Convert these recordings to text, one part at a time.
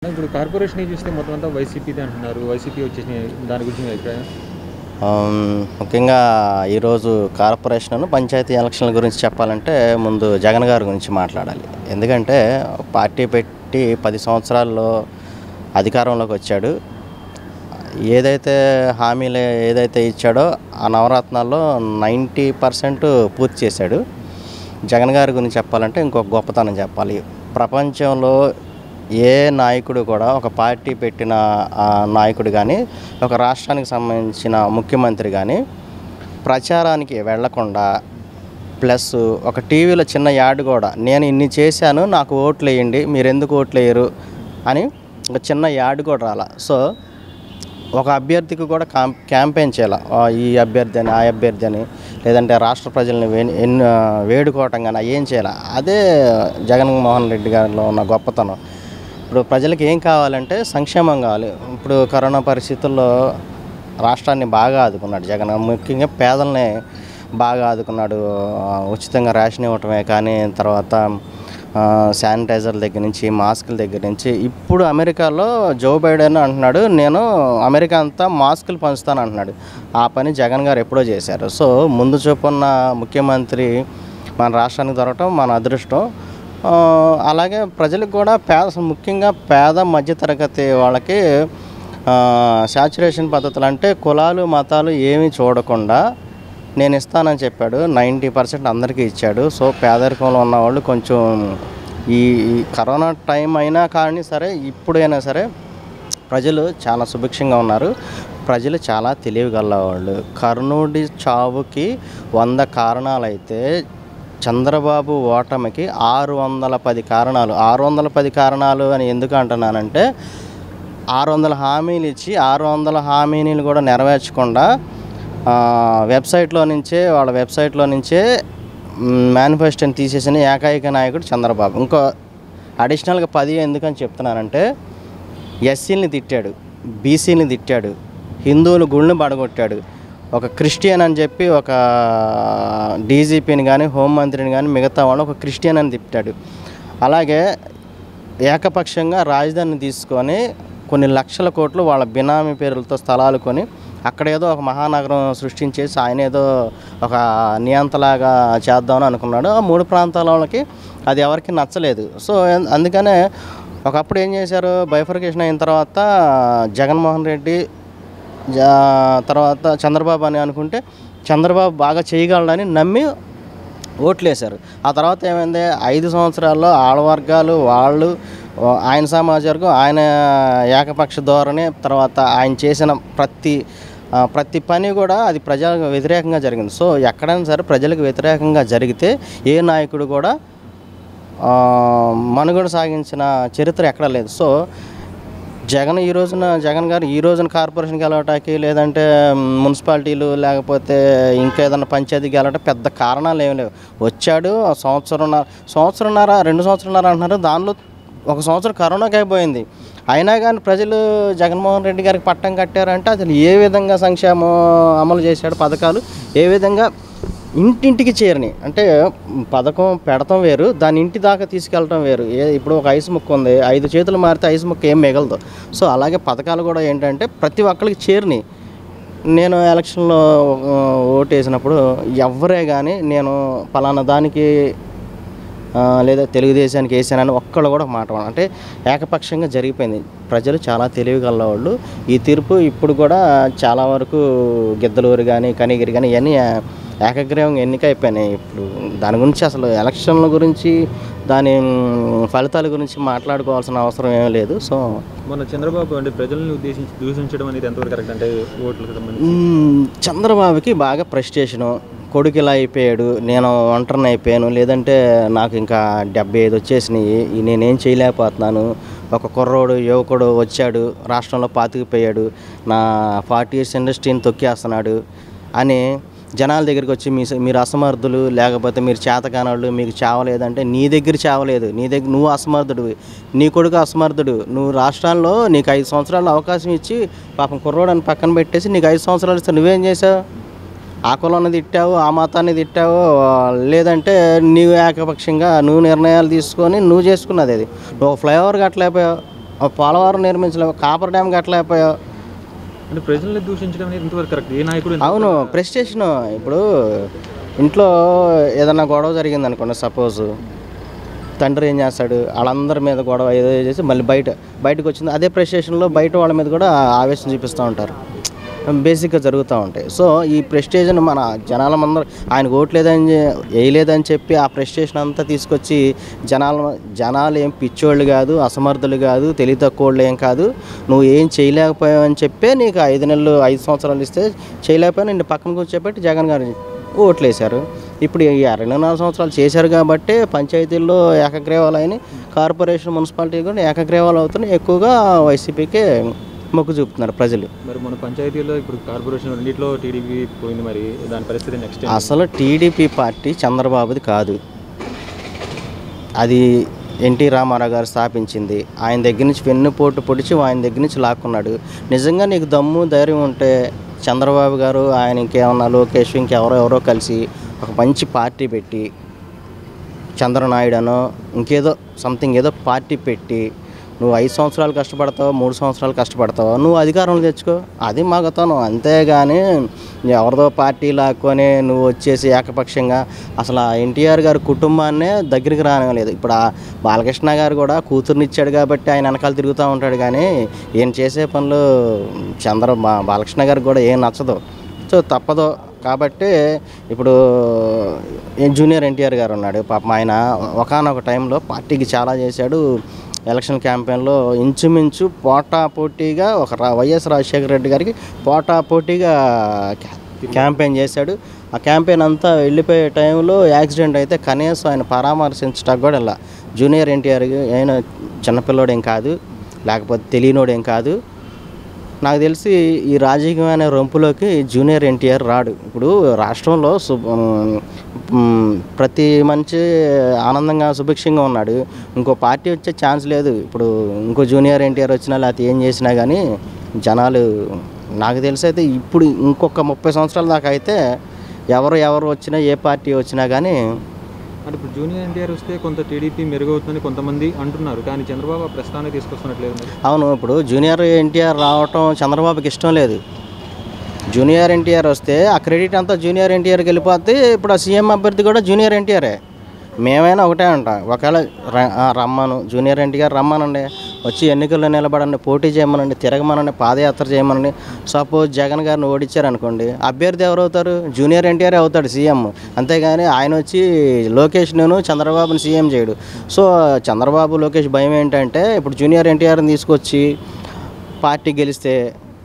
ఇప్పుడు కార్పొరేషన్ చూస్తే మొత్తం అంతా వైసీపీది అంటున్నారు వైసీపీ వచ్చేసి దాని గురించి మీ అభిప్రాయం ఆమ్, ముఖ్యంగా ఈరోజు కార్పొరేషన్ పంచాయతీ ఎలక్షన్ల గురించి చెప్పాలంటే ముందు జగన్ గారి గురించి మాట్లాడాలి ఎందుకంటే పార్టీ పెట్టి పది సంవత్సరాల్లో అధికారంలోకి వచ్చాడు ఏదైతే హామీలు ఏదైతే ఇచ్చాడో ఆ నవరత్నాల్లో నైంటీ పర్సెంట్ పూర్తి చేశాడు జగన్ గారి గురించి చెప్పాలంటే ఇంకొక గొప్పతనం చెప్పాలి ప్రపంచంలో ఏ నాయకుడు కూడా ఒక పార్టీ పెట్టిన ఆ, నాయకుడు కానీ ఒక రాష్ట్రానికి సంబంధించిన ముఖ్యమంత్రి కానీ ప్రచారానికి వెళ్లకుండా ప్లస్ ఒక టీవీలో చిన్న యాడ్ కూడా నేను ఇన్ని చేశాను నాకు ఓట్లు వేయండి మీరు ఎందుకు ఓట్లు వేయరు అని ఒక చిన్న యాడ్ కూడా రాలా సో ఒక అభ్యర్థికి కూడా కాం క్యాంపెయిన్ చేయాలి ఆ, ఈ అభ్యర్థి అని ఆ అభ్యర్థి అని లేదంటే రాష్ట్ర ప్రజల్ని వే ఎన్ వేడుకోవటం కానీ ఏం చేయాలి అదే జగన్మోహన్ రెడ్డి గారిలో ఉన్న గొప్పతనం ఇప్పుడు ప్రజలకు ఏం కావాలంటే సంక్షేమం కావాలి ఇప్పుడు కరోనా పరిస్థితుల్లో రాష్ట్రాన్ని బాగా ఆదుకున్నాడు జగన్ ముఖ్యంగా పేదల్ని బాగా ఆదుకున్నాడు ఆ, ఉచితంగా రేషన్ ఇవ్వటమే కానీ తర్వాత ఆ, శానిటైజర్ దగ్గర నుంచి మాస్కుల దగ్గర నుంచి ఇప్పుడు అమెరికాలో జో బైడెన్ అంటున్నాడు నేను అమెరికా అంతా మాస్కులు పంచుతాను అంటున్నాడు ఆ పని జగన్ గారు ఎప్పుడో చేశారు సో ముందు చూపున్న ముఖ్యమంత్రి మన రాష్ట్రానికి దొరకటం మన అదృష్టం ఆ, అలాగే ప్రజలకు కూడా పేద ముఖ్యంగా పేద మధ్యతరగతి వాళ్ళకి శాచురేషన్ పద్ధతులు అంటే కులాలు మతాలు ఏమీ చూడకుండా నేను ఇస్తానని చెప్పాడు నైంటీ పర్సెంట్ అందరికీ ఇచ్చాడు సో పేదరికంలో ఉన్న వాళ్ళు కొంచెం ఈ ఈ కరోనా టైం అయినా కానీ సరే ఇప్పుడైనా సరే ప్రజలు చాలా సుభిక్షంగా ఉన్నారు ప్రజలు చాలా తెలివిగల వాళ్ళు కర్ణుడి చావుకి వంద కారణాలైతే చంద్రబాబు ఓటమికి ఆరు వందల పది కారణాలు ఆరు వందల పది కారణాలు అని ఎందుకు అంటున్నానంటే ఆరు వందల హామీలు ఇచ్చి ఆరు వందల హామీలు కూడా నెరవేర్చకుండా ఆ, వెబ్సైట్లో నుంచే వాళ్ళ వెబ్సైట్లో నుంచే మేనిఫెస్టోని తీసేసిన ఏకైక నాయకుడు చంద్రబాబు ఇంకో అడిషనల్గా పది ఎందుకని చెప్తున్నానంటే ఎస్సీని తిట్టాడు బీసీని తిట్టాడు హిందువులు గుళ్ళని పడగొట్టాడు ఒక క్రిస్టియన్ అని చెప్పి ఒక డీజీపీని కానీ హోంమంత్రిని కానీ మిగతా వాళ్ళు ఒక క్రిస్టియన్ అని తిట్టాడు అలాగే ఏకపక్షంగా రాజధానిని తీసుకొని కొన్ని లక్షల కోట్లు వాళ్ళ బినామీ పేర్లతో స్థలాలు కొని అక్కడ ఏదో ఒక మహానగరం సృష్టించేసి ఆయన ఏదో ఒక నియంతలాగా చేద్దామని అనుకున్నాడు ఆ మూడు ప్రాంతాల వాళ్ళకి అది ఎవరికి నచ్చలేదు సో ఎన్- అందుకనే ఒకప్పుడు ఏం చేశారు బైఫర్కేషన్ అయిన తర్వాత జగన్మోహన్ రెడ్డి జా- తర్వాత చంద్రబాబు అని అనుకుంటే చంద్రబాబు బాగా చేయగలడని నమ్మి ఓట్లేశారు ఆ తర్వాత ఏమైంది ఐదు సంవత్సరాల్లో ఆడవర్గాలు వాళ్ళు ఆ, ఆయన సమాజవర్గం ఆయన ఏకపక్ష ధోరణి తర్వాత ఆయన చేసిన ప్రతి ఆ, ప్రతి పని కూడా అది ప్రజలకు వ్యతిరేకంగా జరిగింది సో ఎక్కడైనా సరే ప్రజలకు వ్యతిరేకంగా జరిగితే ఏ నాయకుడు కూడా ఆ, మనుగడ సాగించిన చరిత్ర ఎక్కడా లేదు సో జగన్ ఈ రోజున జగన్ గారు ఈ రోజున కార్పొరేషన్కి వెళ్ళటానికి లేదంటే మున్సిపాలిటీలు లేకపోతే ఇంకేదైనా పంచాయతీకి వెళ్ళటం పెద్ద కారణాలు ఏమి లేవు వచ్చాడు ఆ సంవత్సరంన్నర సంవత్సరంన్నర రెండు సంవత్సరంన్నర అంటున్నారు దానిలో ఒక సంవత్సరం కరోనాకి అయిపోయింది అయినా కానీ ప్రజలు జగన్మోహన్ రెడ్డి గారికి పట్టం కట్టారంటే అసలు ఏ విధంగా సంక్షేమం అమలు చేశాడు పథకాలు ఏ విధంగా ఇంటింటికి చేరని అంటే పథకం పెడతాం వేరు దాని ఇంటి దాకా తీసుకెళ్ళటం వేరు ఏ ఇప్పుడు ఒక ఐస్ ముక్క ఉంది ఐదు చేతులు మారితే ఐస్ ముక్క ఏం మిగలదు సో అలాగే పథకాలు కూడా ఏంటంటే ప్రతి ఒక్కరికి చేరిని నేను ఎలక్షన్లో ఆ, ఓటు వేసినప్పుడు ఎవరే కానీ నేను పలానా దానికి ఆ, లేదా తెలుగుదేశానికి వేసానని ఒక్కళ్ళు కూడా ఒక మాట వాడను. అంటే ఏకపక్షంగా జరిగిపోయింది ప్రజలు చాలా తెలివిగల వాళ్ళు ఈ తీర్పు ఇప్పుడు కూడా చాలా వరకు గిద్దలూరు కానీ కనిగిరి కానీ ఇవన్నీ ఏ- ఏకగ్రీవంగా ఎన్నికైపోయినాయి ఇప్పుడు దాని గురించి అసలు ఎలక్షన్ల గురించి దాని మ్, ఫలితాల గురించి మాట్లాడుకోవాల్సిన అవసరం ఏమీ లేదు సో మన చంద్రబాబు అంటే ప్రజల్ని ఉద్దేశించి దూషించడం అనేది ఎంతవరకు కరెక్ట్ అంటే ఓట్లకు సంబంధించి మ్మ్. చంద్రబాబుకి బాగా ప్రెస్టేషను కొడుకు ఇలా అయిపోయాడు నేను ఒంటరిని అయిపోయాను లేదంటే నాకు ఇంకా డెబ్బై ఐదు వచ్చేసినాయి ఈ నేనేం చేయలేకపోతున్నాను ఒక కుర్రోడు యువకుడు వచ్చాడు రాష్ట్రంలో పాతికిపోయాడు నా ఫార్టీ ఇయర్స్ ఇండస్ట్రీని తొక్కేస్తున్నాడు అని జనాల దగ్గరికి వచ్చి మీ మీరు అసమర్థులు లేకపోతే మీరు చేతకానోళ్ళు మీకు చావలేదంటే నీ దగ్గర చావలేదు నీ దగ్గర నువ్వు అసమర్థుడు నీ కొడుకు అసమర్థుడు నువ్వు రాష్ట్రాల్లో నీకు ఐదు సంవత్సరాలు అవకాశం ఇచ్చి పాపం కుర్రోడని పక్కన పెట్టేసి నీకు ఐదు సంవత్సరాలు ఇస్తే నువ్వేం చేసావు ఆ కులాన్ని తిట్టావు ఆ మతాన్ని తిట్టావు లేదంటే నీవు ఏకపక్షంగా నువ్వు నిర్ణయాలు తీసుకొని నువ్వు చేసుకున్నది అది నువ్వు ఫ్లైఓవర్ కట్టలేకపోయావు ఆ పోలవరం నిర్మించలేవు కాపర్ డ్యామ్ కట్టలేకపోయావు అంటే ప్రజల్ని దూషించడం అనేది ఇంతవరకు కరెక్ట్ ఏ నాయకుడు ఇంత- అవును ప్రెస్టేషన్ ఇప్పుడు ఇంట్లో ఏదన్నా గొడవ జరిగింది అనుకోండి సపోజ్ తండ్రి ఏం చేస్తాడు వాళ్ళందరి మీద గొడవ ఏదో చేసి మళ్ళీ బయట బయటకు వచ్చింది అదే ప్రెస్టేషన్లో బయట వాళ్ళ మీద కూడా ఆవేశం చూపిస్తూ ఉంటారు బేసిక్గా జరుగుతూ ఉంటాయి సో ఈ ప్రెస్టేజ్ని మన జనాల మందరూ ఆయనకు ఓట్లేదని చె- వేయలేదని చెప్పి ఆ ప్రెస్టేషన్ అంతా తీసుకొచ్చి జనాల జనాలు ఏం పిచ్చోళ్ళు కాదు అసమర్థులు కాదు తెలివి తక్కువ ఏం కాదు నువ్వు ఏం చేయలేకపోయావని చెప్పే నీకు ఐదు నెలలు ఐదు సంవత్సరాలు ఇస్తే చేయలేకపోయినా నిన్ను పక్కన కూర్చోబెట్టి జగన్ గారు ఓట్లేశారు ఇప్పుడు ఈ రెండు నాలుగు సంవత్సరాలు చేశారు కాబట్టి పంచాయతీల్లో ఏకగ్రీవాలు అయినాయి కార్పొరేషన్ మున్సిపాలిటీ కూడా ఏకగ్రీవాలు అవుతున్నాయి ఎక్కువగా వైసీపీకే మొగ్గు చూపుతున్నారు ప్రజలు మరి మన పంచాయతీలో ఇప్పుడు కార్పొరేషన్ రెండిట్లో టీడీపీ పోయింది మరి దాని పరిస్థితి నెక్స్ట్ అసలు టీడీపీ పార్టీ చంద్రబాబుది కాదు అది ఎన్టీ రామారావు గారు స్థాపించింది ఆయన దగ్గర నుంచి వెన్నుపోటు పొడిచి ఆయన దగ్గర నుంచి లాక్కున్నాడు నిజంగా నీకు దమ్ము ధైర్యం ఉంటే చంద్రబాబు గారు ఆయన ఇంకేమన్నా లోకేష్ ఇంకెవరో ఎవరో కలిసి ఒక మంచి పార్టీ పెట్టి చంద్రనాయుడు అనో ఇంకేదో సంథింగ్ ఏదో పార్టీ పెట్టి నువ్వు ఐదు సంవత్సరాలు కష్టపడతావు మూడు సంవత్సరాలు కష్టపడతావు నువ్వు అధికారంలో తెచ్చుకో అది మగతనం అంతేగాని ఎవరిదో పార్టీ లాక్కొని నువ్వు వచ్చేసి ఏకపక్షంగా అసలు ఆ ఎన్టీఆర్ గారి కుటుంబాన్నే దగ్గరికి రానివ్వలేదు ఇప్పుడు ఆ బాలకృష్ణ గారు కూడా కూతుర్నిచ్చాడు కాబట్టి ఆయన వెనకాల తిరుగుతూ ఉంటాడు కానీ ఈయన చేసే పనులు చంద్ర బా- బాలకృష్ణ గారికి కూడా ఏం నచ్చదు సో తప్పదు కాబట్టి ఇప్పుడు ఏ జూనియర్ ఎన్టీఆర్ గారు ఉన్నాడు పాపం ఆయన ఒకనొక టైంలో పార్టీకి చాలా చేశాడు ఎలక్షన్ క్యాంపెయిన్లో ఇంచుమించు పోటా పోటీగా ఒక రా- వైఎస్ రాజశేఖర రెడ్డి గారికి పోటా పోటీగా క్యా- క్యాంపెయిన్ చేశాడు ఆ క్యాంపెయిన్ అంతా వెళ్ళిపోయే టైంలో యాక్సిడెంట్ అయితే కనీసం ఆయన పరామర్శించడానికి కూడా ఇలా జూనియర్ ఎన్టీఆర్ ఆయన చిన్నపిల్లోడేం కాదు లేకపోతే తెలియనోడేం కాదు నాకు తెలిసి ఈ రాజకీయమైన రొంపులోకి జూనియర్ ఎన్టీఆర్ రాడు ఇప్పుడు రాష్ట్రంలో సు మ్, ప్రతి మనిషి ఆనందంగా సుభిక్షంగా ఉన్నాడు ఇంకో పార్టీ వచ్చే ఛాన్స్ లేదు ఇప్పుడు ఇంకో జూనియర్ ఎన్టీఆర్ వచ్చినా లేకపోతే ఏం చేసినా కానీ జనాలు నాకు తెలిసి అయితే ఇప్పుడు ఇంకొక ముప్పై సంవత్సరాల దాకా అయితే ఎవరు ఎవరు వచ్చినా ఏ పార్టీ వచ్చినా కానీ అంటే ఇప్పుడు జూనియర్ ఎన్టీఆర్ వస్తే కొంత టీడీపీ మెరుగవుతుందని కొంతమంది అంటున్నారు కానీ చంద్రబాబు ఆ ప్రస్థానం తీసుకొస్తున్నట్లేదు మరి అవును ఇప్పుడు జూనియర్ ఎన్టీఆర్ రావటం చంద్రబాబుకి ఇష్టం లేదు జూనియర్ ఎన్టీఆర్ వస్తే ఆ క్రెడిట్ అంతా జూనియర్ ఎన్టీఆర్కి వెళ్ళిపోతే ఇప్పుడు ఆ సీఎం అభ్యర్థి కూడా జూనియర్ ఎన్టీఆరే మేమైనా ఒకటే అంట ఒకవేళ ర- ఆ, రమ్మను జూనియర్ ఎన్టీఆర్ రమ్మనండి వచ్చి ఎన్నికల్లో నిలబడండి పోటీ చేయమనండి తిరగమనండి పాదయాత్ర చేయమనండి సపోజ్ జగన్ గారిని ఓడించారనుకోండి అభ్యర్థి ఎవరు అవుతారు జూనియర్ ఎన్టీఆర్ అవుతాడు సీఎం అంతేగాని ఆయన వచ్చి లోకేష్ నేను చంద్రబాబుని సీఎం చేయడు సో చంద్రబాబు లోకేష్ భయం ఏంటంటే ఇప్పుడు జూనియర్ ఎన్టీఆర్ని తీసుకొచ్చి పార్టీ గెలిస్తే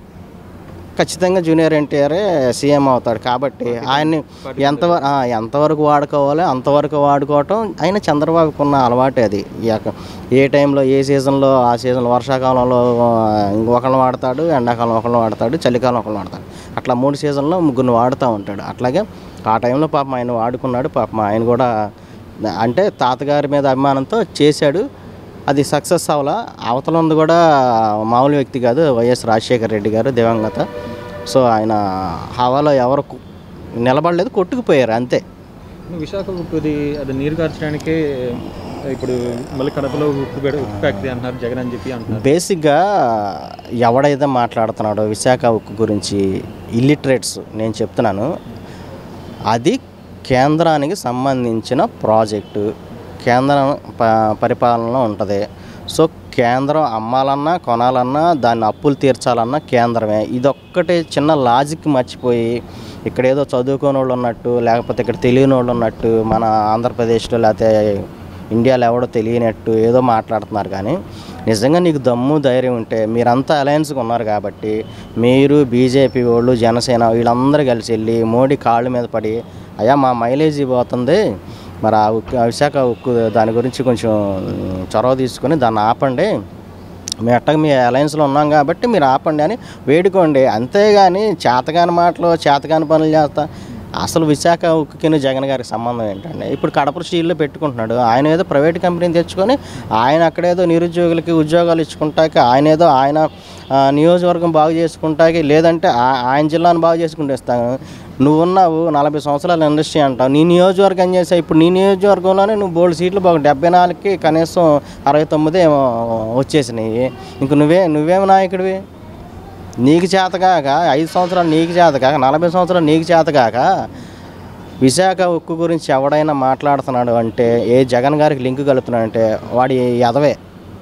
ఖచ్చితంగా జూనియర్ ఎన్టీఆర్ సీఎం అవుతాడు కాబట్టి ఆయన్ని ఎంతవరకు ఎంతవరకు వాడుకోవాలో అంతవరకు వాడుకోవటం అయినా చంద్రబాబుకు ఉన్న అలవాటే అది ఈ యొక్క ఏ టైంలో ఏ సీజన్లో ఆ సీజన్లో వర్షాకాలంలో ఒకళ్ళని వాడతాడు ఎండాకాలం ఒకళ్ళని వాడతాడు చలికాలం ఒకళ్ళని వాడతాడు అట్లా మూడు సీజన్లో ముగ్గురిని వాడుతూ ఉంటాడు అట్లాగే ఆ టైంలో పాపం ఆయన వాడుకున్నాడు పాపం ఆయన కూడా అంటే తాతగారి మీద అభిమానంతో చేశాడు అది సక్సెస్ అవ్వాల అవతల ఉంది కూడా మామూలు వ్యక్తి కాదు వైఎస్ రాజశేఖర రెడ్డి గారు దివంగత సో ఆయన హవాలో ఎవరు కు- నిలబడలేదు కొట్టుకుపోయారు అంతే విశాఖ ఉప్పుది అది నీరు కార్చడానికే ఇప్పుడు మళ్ళీ కడపలో ఉప్పు పెడ ఉప్పు ఫ్యాక్టరీ అంటున్నారు జగన్ అని చెప్పి అంటున్నారు బేసిక్గా ఎవడైతే మాట్లాడుతున్నాడో విశాఖ ఉక్కు గురించి ఇల్లిటరేట్స్ నేను చెప్తున్నాను అది కేంద్రానికి సంబంధించిన ప్రాజెక్టు కేంద్రం ప పరిపాలనలో ఉంటుంది సో కేంద్రం అమ్మాలన్నా కొనాలన్నా దాన్ని అప్పులు తీర్చాలన్నా కేంద్రమే ఇదొక్కటే చిన్న లాజిక్ మర్చిపోయి ఇక్కడ ఏదో చదువుకోని వాళ్ళు ఉన్నట్టు లేకపోతే ఇక్కడ తెలియని వాళ్ళు ఉన్నట్టు మన ఆంధ్రప్రదేశ్లో లేకపోతే ఇండియాలో ఎవడో తెలియనట్టు ఏదో మాట్లాడుతున్నారు కానీ నిజంగా నీకు దమ్ము ధైర్యం ఉంటే మీరంతా అలయన్స్గా ఉన్నారు కాబట్టి మీరు బీజేపీ వాళ్ళు జనసేన వీళ్ళందరూ కలిసి వెళ్ళి మోడీ కాళ్ళ మీద పడి అయ్యా మా మైలేజీ పోతుంది మరి ఆ ఉక్కు ఆ విశాఖ ఉక్కు దాని గురించి కొంచెం చొరవ తీసుకొని దాన్ని ఆపండి మేము ఎట్టగా మీ అలయన్స్లో ఉన్నాం కాబట్టి మీరు ఆపండి అని వేడుకోండి అంతేగాని చేతగాని మాటలు చేతగాని పనులు చేస్తా అసలు విశాఖ ఉక్కుకిని జగన్ గారికి సంబంధం ఏంటండి ఇప్పుడు కడప స్టీల్లో పెట్టుకుంటున్నాడు ఆయన ఏదో ప్రైవేట్ కంపెనీని తెచ్చుకొని ఆయన అక్కడేదో నిరుద్యోగులకి ఉద్యోగాలు ఇచ్చుకుంటాకి ఆయన ఏదో ఆయన ఆ, నియోజకవర్గం బాగు చేసుకుంటాకి లేదంటే ఆ- ఆయన జిల్లాను బాగు చేసుకుంటూ ఇస్తాను నువ్వు ఉన్నావు నలభై సంవత్సరాల ఇండస్ట్రీ అంటావు నీ నియోజకవర్గం చేసావు ఇప్పుడు నీ నియోజకవర్గంలోనే నువ్వు బోల్డ్ సీట్లు ఒక డెబ్బై నాలుగుకి కనీసం అరవై తొమ్మిది ఏమో వచ్చేసినాయి ఇంక నువ్వే నువ్వేమి నాయకుడివి నీకు చేతకాక ఐదు సంవత్సరాలు నీకు చేతకాక నలభై సంవత్సరాలు నీకు చేతకాక విశాఖ ఉక్కు గురించి ఎవడైనా మాట్లాడుతున్నాడు అంటే ఏ జగన్ గారికి లింక్ కలుపుతున్నాడంటే వాడి ఎదవే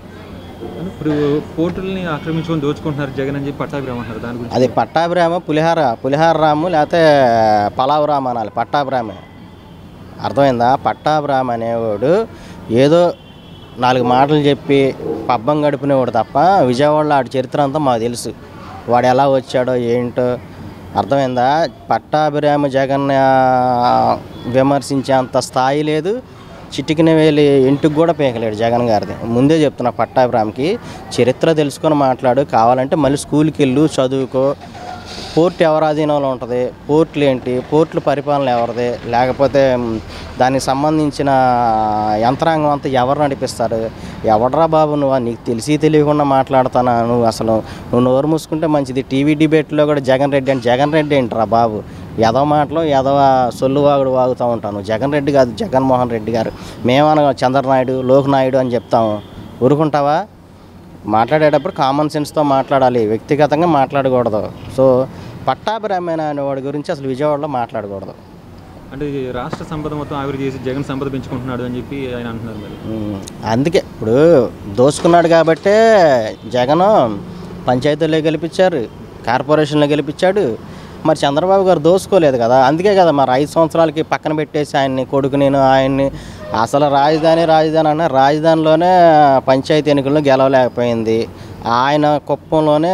ఇప్పుడు పోర్టుల్ని ఆక్రమించుకొని దోచుకుంటున్నారు జగన్ అని చెప్పి పట్టాభిరామ్ అంటారు దాని గురించి అది పట్టాభిరామ పులిహార పులిహార రాము లేకపోతే పలావ్ రామ్ అనాలి పట్టాభిరామే అర్థమైందా పట్టాభిరామ్ అనేవాడు ఏదో నాలుగు మాటలు చెప్పి పబ్బం గడిపినవాడు తప్ప విజయవాడలో ఆడి చరిత్ర అంతా మాకు తెలుసు వాడు ఎలా వచ్చాడో ఏంటో అర్థమైందా పట్టాభిరామ జగన్ ఆ, విమర్శించేంత స్థాయి లేదు చిటికిన వేలి ఇంటికి కూడా పీకలేడు జగన్ గారిది ముందే చెప్తున్నా పట్టాభిరామ్కి చరిత్ర తెలుసుకొని మాట్లాడు కావాలంటే మళ్ళీ స్కూల్కి వెళ్ళు చదువుకో పోర్ట్ ఎవరి అధీనంలో ఉంటుంది పోర్ట్లు ఏంటి పోర్ట్ల పరిపాలన ఎవరిది లేకపోతే మ్, దానికి సంబంధించిన యంత్రాంగం అంతా ఎవరు నడిపిస్తారు ఎవడరా బాబు నువ్వు నీకు తెలిసి తెలియకుండా మాట్లాడుతానా నువ్వు అసలు నువ్వు నోరు మూసుకుంటే మంచిది టీవీ డిబేట్లో కూడా జగన్ రెడ్డి అంటే జగన్ రెడ్డి ఏంట్రా బాబు ఎదవ మాటలు ఎదవ సొల్లు వాగుడు వాగుతూ ఉంటాను జగన్ రెడ్డి కాదు జగన్మోహన్ రెడ్డి గారు మేమనగా చంద్రనాయుడు లోకనాయుడు అని చెప్తాము ఊరుకుంటావా మాట్లాడేటప్పుడు కామన్ సెన్స్తో మాట్లాడాలి వ్యక్తిగతంగా మాట్లాడకూడదు సో పట్టాభిరామైన అనేవాడి గురించి అసలు విజయవాడలో మాట్లాడకూడదు అంటే ఈ రాష్ట్ర సంపద మొత్తం ఆవిరి చేసి జగన్ సంపద పెంచుకుంటున్నాడు అని చెప్పి ఆయన అంటున్నారు మరి ఉమ్, అందుకే ఇప్పుడు దోసుకున్నాడు కాబట్టే జగన్ పంచాయతీల్లో గెలిపించారు కార్పొరేషన్లో గెలిపించాడు మరి చంద్రబాబు గారు దోసుకోలేదు కదా అందుకే కదా మరి ఐదు సంవత్సరాలకి పక్కన పెట్టేసి ఆయన్ని కొడుకు నేను ఆయన్ని అసలు రాజధాని రాజధాని అన్న రాజధానిలోనే పంచాయతీ ఎన్నికల్లో గెలవలేకపోయింది ఆయన కుప్పంలోనే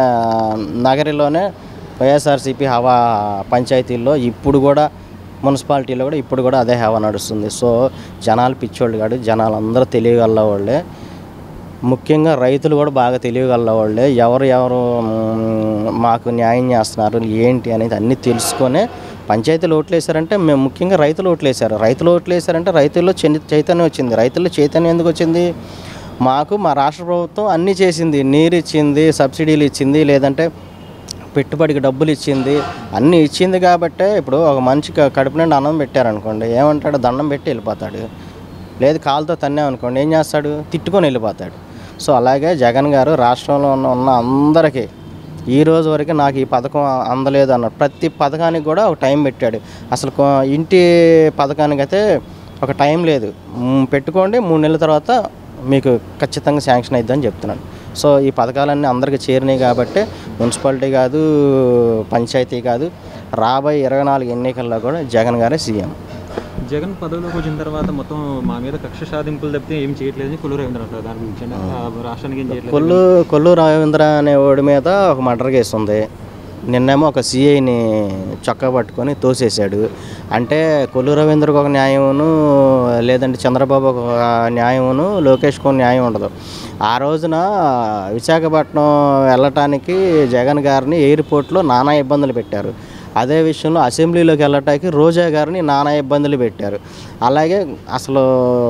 నగరిలోనే వైఎస్ఆర్సీపీ హవా పంచాయతీల్లో ఇప్పుడు కూడా మున్సిపాలిటీలో కూడా ఇప్పుడు కూడా అదే హవా నడుస్తుంది సో జనాలు పిచ్చోళ్ళు కాదు జనాలు అందరూ తెలియగల వాళ్ళే ముఖ్యంగా రైతులు కూడా బాగా తెలియగల వాళ్ళే ఎవరు ఎవరు మ్, మాకు న్యాయం చేస్తున్నారు ఏంటి అనేది అన్నీ తెలుసుకొని పంచాయతీలు ఓట్లు వేశారంటే మేము ముఖ్యంగా రైతులు ఓట్లు వేశారు రైతులు ఓట్లు వేశారంటే రైతుల్లో చని- చైతన్యం వచ్చింది రైతుల్లో చైతన్యం ఎందుకు వచ్చింది మాకు మా రాష్ట్ర ప్రభుత్వం అన్నీ చేసింది నీరు ఇచ్చింది సబ్సిడీలు ఇచ్చింది లేదంటే పెట్టుబడికి డబ్బులు ఇచ్చింది అన్నీ ఇచ్చింది కాబట్టే ఇప్పుడు ఒక మనిషికి కడుపు నుండి అన్నం పెట్టారనుకోండి ఏమంటాడు దండం పెట్టి వెళ్ళిపోతాడు లేదు కాలుతో తన్నామనుకోండి ఏం చేస్తాడు తిట్టుకొని వెళ్ళిపోతాడు సో అలాగే జగన్ గారు రాష్ట్రంలో ఉన్న ఉన్న అందరికీ ఈ రోజు వరకు నాకు ఈ పథకం అందలేదు అన్నాడు ప్రతి పథకానికి కూడా ఒక టైం పెట్టాడు అసలు కొ- ఇంటి పథకానికి అయితే ఒక టైం లేదు మ్, పెట్టుకోండి మూడు నెలల తర్వాత మీకు ఖచ్చితంగా శాంక్షన్ అయిద్దని చెప్తున్నాడు సో ఈ పథకాలన్నీ అందరికీ చేరినాయి కాబట్టి మున్సిపాలిటీ కాదు పంచాయతీ కాదు రాబోయే ఇరవై నాలుగు ఎన్నికల్లో కూడా జగన్ గారే సీఎం జగన్ పదవిలోకి వచ్చిన తర్వాత మొత్తం మా మీద కక్ష సాధింపులు తప్పితే ఏం చేయట్లేదని కొల్లు రవీంద్ర అంటారు దాని గురించి అంటే, ఆ, రాష్ట్రానికి ఏం చేయట్లేదు కొల్లు కొల్లు రవీంద్ర అనే వాడి మీద ఒక మర్డర్ కేసు ఉంది నిన్నేమో ఒక సిఐని చొక్కా పట్టుకొని తోసేశాడు అంటే కొల్లు రవీంద్రకు ఒక న్యాయమును లేదంటే చంద్రబాబు ఒక న్యాయమును లోకేష్కి ఒక న్యాయం ఉండదు ఆ రోజున విశాఖపట్నం వెళ్ళటానికి జగన్ గారిని ఎయిర్పోర్ట్లో నానా ఇబ్బందులు పెట్టారు అదే విషయంలో అసెంబ్లీలోకి వెళ్ళటానికి రోజా గారిని నానా ఇబ్బందులు పెట్టారు అలాగే అసలు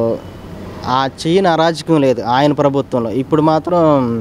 ఆ చెయ్యని అరాజకం లేదు ఆయన ప్రభుత్వంలో ఇప్పుడు మాత్రం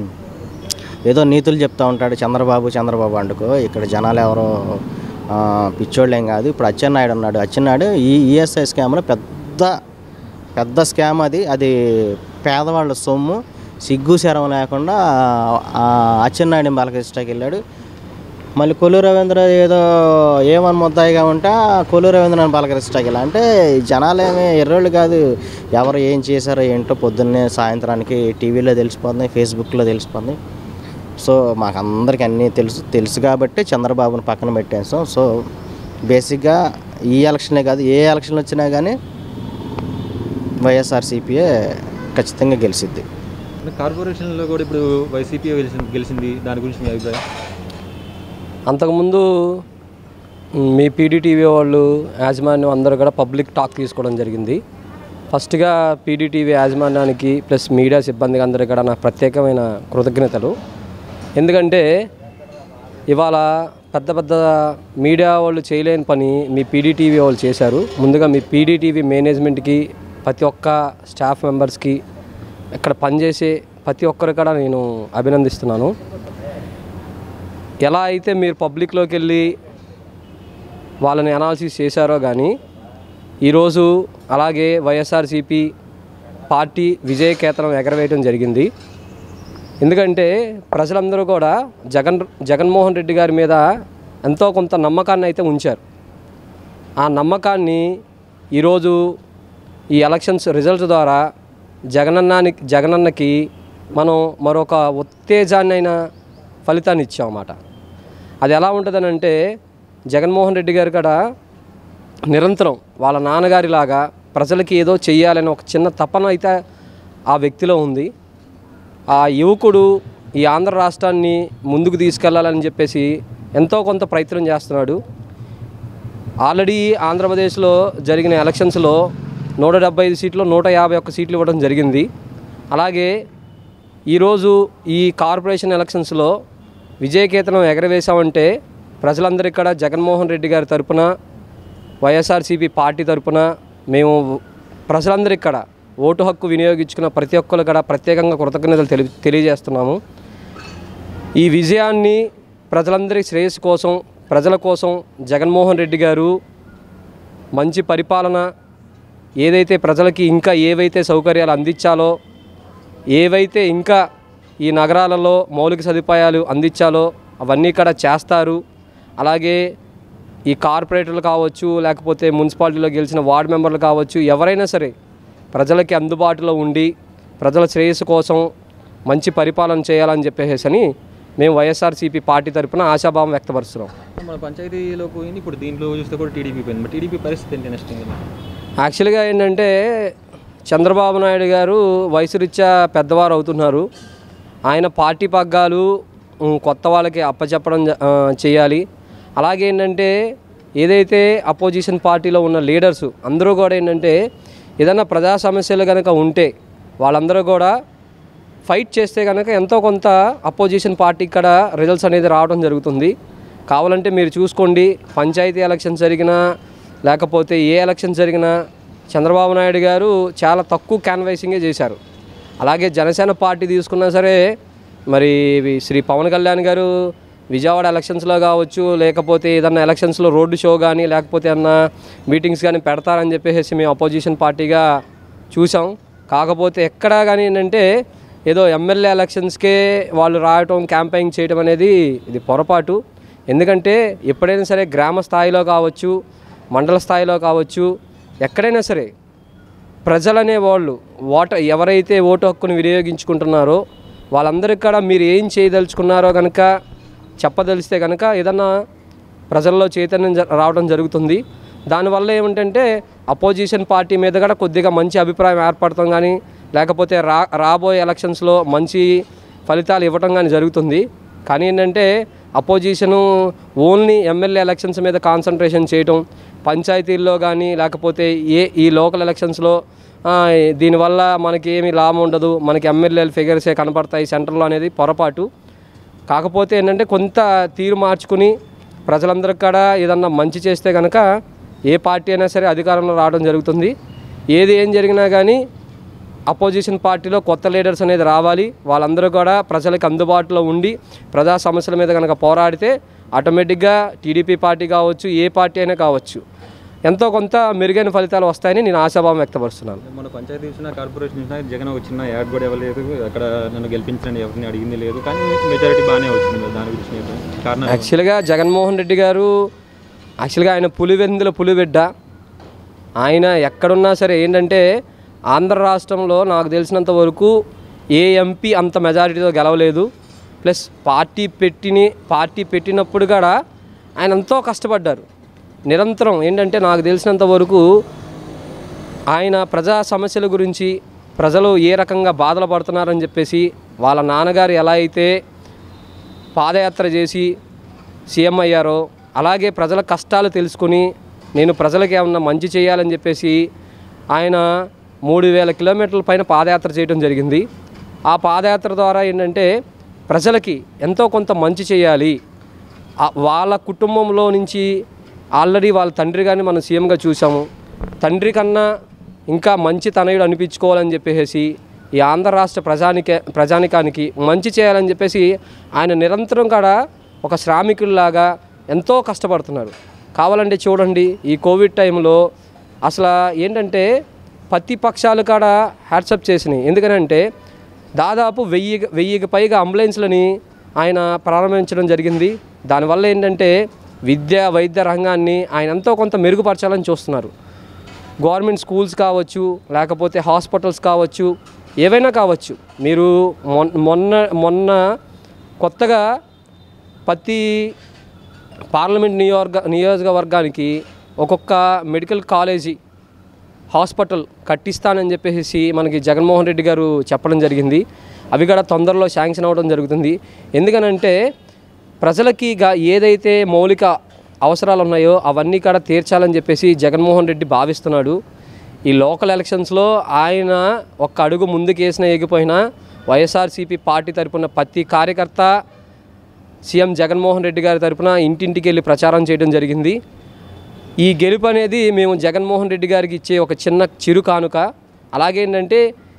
ఏదో నీతులు చెప్తా ఉంటాడు చంద్రబాబు చంద్రబాబు అండుకో ఇక్కడ జనాలు ఎవరో ఆ, పిచ్చోళ్ళేం కాదు ఇప్పుడు అచ్చెన్నాయుడు ఉన్నాడు అచ్చెన్నాయుడు ఈ ఈఎస్ఐ స్కామ్లో పెద్ద పెద్ద స్కామ్ అది అది పేదవాళ్ళ సొమ్ము సిగ్గు శరం లేకుండా ఆ అచ్చెన్నాయుడిని బలకరిస్తాకి వెళ్ళాడు మళ్ళీ కొల్లు రవీంద్ర ఏదో ఏమని ముద్దాయిగా ఉంటే ఆ కొల్లు రవీంద్రని పలకరిస్తాకి వెళ్ళా అంటే ఈ జనాలేమి ఎర్రోళ్ళు కాదు ఎవరు ఏం చేశారో ఏంటో పొద్దున్నే సాయంత్రానికి టీవీలో తెలిసిపోతుంది ఫేస్బుక్లో తెలిసిపోతుంది సో మాకు అందరికీ అన్నీ తెలుసు తెలుసు కాబట్టి చంద్రబాబుని పక్కన పెట్టేసాం సో బేసిక్గా ఈ ఎలక్షనే కాదు ఏ ఎలక్షన్ వచ్చినా కానీ వైఎస్ఆర్సీపీఏ ఖచ్చితంగా గెలిచిద్ది అంటే కార్పొరేషన్లో కూడా ఇప్పుడు వైసీపీ గెలిచింది గెలిచింది దాని గురించి మీ అభిప్రాయం అంతకుముందు మ్, మీ పీడీటీవీ వాళ్ళు యాజమాన్యం అందరూ కూడా పబ్లిక్ టాక్ తీసుకోవడం జరిగింది ఫస్ట్గా పీడీటీవీ యాజమాన్యానికి ప్లస్ మీడియా సిబ్బందికి అందరికీ కూడా నా ప్రత్యేకమైన కృతజ్ఞతలు ఎందుకంటే ఇవాళ పెద్ద పెద్ద మీడియా వాళ్ళు చేయలేని పని మీ పీడీటీవీ వాళ్ళు చేశారు ముందుగా మీ పీడీటీవీ మేనేజ్మెంట్కి ప్రతి ఒక్క స్టాఫ్ మెంబర్స్కి ఇక్కడ పనిచేసే ప్రతి ఒక్కరు కూడా నేను అభినందిస్తున్నాను ఎలా అయితే మీరు పబ్లిక్లోకి వెళ్ళి వాళ్ళని అనాలిసిస్ చేశారో కానీ ఈరోజు అలాగే వైఎస్ఆర్సీపీ పార్టీ విజయకేతనం ఎగరవేయడం జరిగింది ఎందుకంటే ప్రజలందరూ కూడా జగన్ జగన్మోహన్ రెడ్డి గారి మీద ఎంతో కొంత నమ్మకాన్ని అయితే ఉంచారు ఆ నమ్మకాన్ని ఈరోజు ఈ ఎలక్షన్స్ రిజల్ట్స్ ద్వారా జగనన్నానికి జగనన్నకి మనం మరొక ఉత్తేజాన్నైన ఫలితాన్ని ఇచ్చామన్నమాట అది ఎలా ఉంటుందనంటే జగన్మోహన్ రెడ్డి గారు కూడా నిరంతరం వాళ్ళ నాన్నగారిలాగా ప్రజలకి ఏదో చెయ్యాలని ఒక చిన్న తపన అయితే ఆ వ్యక్తిలో ఉంది ఆ యువకుడు ఈ ఆంధ్ర రాష్ట్రాన్ని ముందుకు తీసుకెళ్లాలని చెప్పేసి ఎంతో కొంత ప్రయత్నం చేస్తున్నాడు ఆల్రెడీ ఆంధ్రప్రదేశ్లో జరిగిన ఎలక్షన్స్లో నూట డెబ్బై ఐదు సీట్లు నూట యాభై ఒక్క సీట్లు ఇవ్వడం జరిగింది అలాగే ఈరోజు ఈ కార్పొరేషన్ ఎలక్షన్స్లో విజయకేతనం ఎగరవేశామంటే ప్రజలందరూ ఇక్కడ జగన్మోహన్ రెడ్డి గారి తరపున వైఎస్ఆర్సీపీ పార్టీ తరపున మేము ప్రజలందరూ ఇక్కడ ఓటు హక్కు వినియోగించుకున్న ప్రతి ఒక్కరు కూడా ప్రత్యేకంగా కృతజ్ఞతలు తెలి తెలియజేస్తున్నాము ఈ విజయాన్ని ప్రజలందరి శ్రేయస్సు కోసం ప్రజల కోసం జగన్మోహన్ రెడ్డి గారు మంచి పరిపాలన ఏదైతే ప్రజలకి ఇంకా ఏవైతే సౌకర్యాలు అందించాలో ఏవైతే ఇంకా ఈ నగరాలలో మౌలిక సదుపాయాలు అందించాలో అవన్నీ కూడా చేస్తారు అలాగే ఈ కార్పొరేటర్లు కావచ్చు లేకపోతే మున్సిపాలిటీలో గెలిచిన వార్డు మెంబర్లు కావచ్చు ఎవరైనా సరే ప్రజలకి అందుబాటులో ఉండి ప్రజల శ్రేయస్సు కోసం మంచి పరిపాలన చేయాలని చెప్పేసి అని మేము వైఎస్ఆర్సీపీ పార్టీ తరపున ఆశాభావం వ్యక్తపరుస్తున్నాం మన పంచాయతీలో పోయింది ఇప్పుడు దీంట్లో చూస్తే కూడా టీడీపీ పోయింది మరి టీడీపీ పరిస్థితి ఏంటి నెక్స్ట్ ఇంకా యాక్చువల్గా ఏంటంటే చంద్రబాబు నాయుడు గారు వయసు రీత్యా పెద్దవారు అవుతున్నారు ఆయన పార్టీ పగ్గాలు ఉమ్, కొత్త వాళ్ళకి అప్పచెప్పడం జ- ఆ, చేయాలి అలాగే ఏంటంటే ఏదైతే అపోజిషన్ పార్టీలో ఉన్న లీడర్స్ అందరూ కూడా ఏంటంటే ఏదైనా ప్రజా సమస్యలు కనుక ఉంటే వాళ్ళందరూ కూడా ఫైట్ చేస్తే కనుక ఎంతో కొంత అపోజిషన్ పార్టీ ఇక్కడ రిజల్ట్స్ అనేది రావడం జరుగుతుంది కావాలంటే మీరు చూసుకోండి పంచాయతీ ఎలక్షన్ జరిగినా లేకపోతే ఏ ఎలక్షన్ జరిగినా చంద్రబాబు నాయుడు గారు చాలా తక్కువ క్యాన్వైసింగే చేశారు అలాగే జనసేన పార్టీ తీసుకున్నా సరే మరి ఇవి శ్రీ పవన్ కళ్యాణ్ గారు విజయవాడ ఎలక్షన్స్లో కావచ్చు లేకపోతే ఏదన్నా ఎలక్షన్స్లో రోడ్డు షో కానీ లేకపోతే ఏమన్నా మీటింగ్స్ కానీ పెడతారని చెప్పేసి మేము అపోజిషన్ పార్టీగా చూసాం కాకపోతే ఎక్కడా కానీ ఏంటంటే ఏదో ఎమ్మెల్యే ఎలక్షన్స్కే వాళ్ళు రావటం క్యాంపెయిన్ చేయడం అనేది ఇది పొరపాటు ఎందుకంటే ఎప్పుడైనా సరే గ్రామ స్థాయిలో కావచ్చు మండల స్థాయిలో కావచ్చు ఎక్కడైనా సరే ప్రజలనే వాళ్ళు ఓట ఎవరైతే ఓటు హక్కును వినియోగించుకుంటున్నారో వాళ్ళందరికీ కూడా మీరు ఏం చేయదలుచుకున్నారో కనుక చెప్పదలిస్తే కనుక ఏదన్నా ప్రజల్లో చైతన్యం జ- రావడం జరుగుతుంది దానివల్ల ఏమిటంటే అపోజిషన్ పార్టీ మీద కూడా కొద్దిగా మంచి అభిప్రాయం ఏర్పడటం కానీ లేకపోతే రా రాబోయే ఎలక్షన్స్లో మంచి ఫలితాలు ఇవ్వటం కానీ జరుగుతుంది కానీ ఏంటంటే అపోజిషను ఓన్లీ ఎమ్మెల్యే ఎలక్షన్స్ మీద కాన్సన్ట్రేషన్ చేయటం పంచాయతీల్లో కానీ లేకపోతే ఏ ఈ లోకల్ ఎలక్షన్స్లో ఆ, దీనివల్ల మనకి ఏమీ లాభం ఉండదు మనకి ఎమ్మెల్యేల ఫిగర్సే కనపడతాయి సెంటర్లో అనేది పొరపాటు కాకపోతే ఏంటంటే కొంత తీరు మార్చుకుని ప్రజలందరికీ కూడా ఏదన్నా మంచి చేస్తే కనుక ఏ పార్టీ అయినా సరే అధికారంలో రావడం జరుగుతుంది ఏది ఏం జరిగినా కానీ అపోజిషన్ పార్టీలో కొత్త లీడర్స్ అనేది రావాలి వాళ్ళందరూ కూడా ప్రజలకు అందుబాటులో ఉండి ప్రజా సమస్యల మీద కనుక పోరాడితే ఆటోమేటిక్గా టీడీపీ పార్టీ కావచ్చు ఏ పార్టీ అయినా కావచ్చు ఎంతో కొంత మెరుగైన ఫలితాలు వస్తాయని నేను ఆశాభావం వ్యక్తపరుస్తున్నాను మన పంచాయతీ చూసినా కార్పొరేషన్ చూసినా జగన్ ఒక చిన్న యాడ్ కూడా ఇవ్వలేదు అక్కడ నన్ను గెలిపించండి ఎవరిని అడిగింది లేదు కానీ మెజారిటీ బాగానే వచ్చింది మరి దాని గురించి మీరు కారణం యాక్చువల్గా జగన్మోహన్ రెడ్డి గారు యాక్చువల్గా ఆయన పులివెందుల పులిబిడ్డ ఆయన ఎక్కడున్నా సరే ఏంటంటే ఆంధ్ర రాష్ట్రంలో నాకు తెలిసినంత వరకు ఏ ఎంపీ అంత మెజారిటీతో గెలవలేదు ప్లస్ పార్టీ పెట్టిని పార్టీ పెట్టినప్పుడు కూడా ఆయన ఎంతో కష్టపడ్డారు నిరంతరం ఏంటంటే నాకు తెలిసినంత వరకు ఆయన ప్రజా సమస్యల గురించి ప్రజలు ఏ రకంగా బాధలు పడుతున్నారని చెప్పేసి వాళ్ళ నాన్నగారు ఎలా అయితే పాదయాత్ర చేసి సీఎం అయ్యారో అలాగే ప్రజల కష్టాలు తెలుసుకుని నేను ప్రజలకు ఏమన్నా మంచి చేయాలని చెప్పేసి ఆయన మూడు వేల కిలోమీటర్ల పైన పాదయాత్ర చేయడం జరిగింది ఆ పాదయాత్ర ద్వారా ఏంటంటే ప్రజలకి ఎంతో కొంత మంచి చేయాలి ఆ వాళ్ళ కుటుంబంలో నుంచి ఆల్రెడీ వాళ్ళ తండ్రి కానీ మనం సీఎంగా చూసాము తండ్రి కన్నా ఇంకా మంచి తనయుడు అనిపించుకోవాలని చెప్పేసి ఈ ఆంధ్ర రాష్ట్ర ప్రజానికే ప్రజానికానికి మంచి చేయాలని చెప్పేసి ఆయన నిరంతరం కూడా ఒక శ్రామికుల్లాగా ఎంతో కష్టపడుతున్నారు కావాలంటే చూడండి ఈ కోవిడ్ టైంలో అసలు ఏంటంటే ప్రతి పక్షాలు కాడ హ్యాట్సప్ చేసినాయి ఎందుకనంటే దాదాపు వెయ్యి వెయ్యికి పైగా అంబులెన్స్లని ఆయన ప్రారంభించడం జరిగింది దానివల్ల ఏంటంటే విద్య వైద్య రంగాన్ని ఆయన ఎంతో కొంత మెరుగుపరచాలని చూస్తున్నారు గవర్నమెంట్ స్కూల్స్ కావచ్చు లేకపోతే హాస్పిటల్స్ కావచ్చు ఏవైనా కావచ్చు మీరు మొన్- మొన్న మొన్న కొత్తగా ప్రతి పార్లమెంట్ నియోజక నియోజకవర్గానికి ఒక్కొక్క మెడికల్ కాలేజీ హాస్పిటల్ కట్టిస్తానని చెప్పేసి మనకి జగన్మోహన్ రెడ్డి గారు చెప్పడం జరిగింది అవి కూడా తొందరలో శాంక్షన్ అవ్వడం జరుగుతుంది ఎందుకనంటే ప్రజలకి గా ఏదైతే మౌలిక అవసరాలు ఉన్నాయో అవన్నీ కూడా తీర్చాలని చెప్పేసి జగన్మోహన్ రెడ్డి భావిస్తున్నాడు ఈ లోకల్ ఎలక్షన్స్లో ఆయన ఒక్క అడుగు ముందుకేసిన ఎగిపోయినా వైఎస్ఆర్సీపీ పార్టీ తరపున ప్రతి కార్యకర్త సీఎం జగన్మోహన్ రెడ్డి గారి తరపున ఇంటింటికి వెళ్ళి ప్రచారం చేయడం జరిగింది ఈ గెలుపు అనేది మేము జగన్మోహన్ రెడ్డి గారికి ఇచ్చే ఒక చిన్న చిరు కానుక అలాగే ఏంటంటే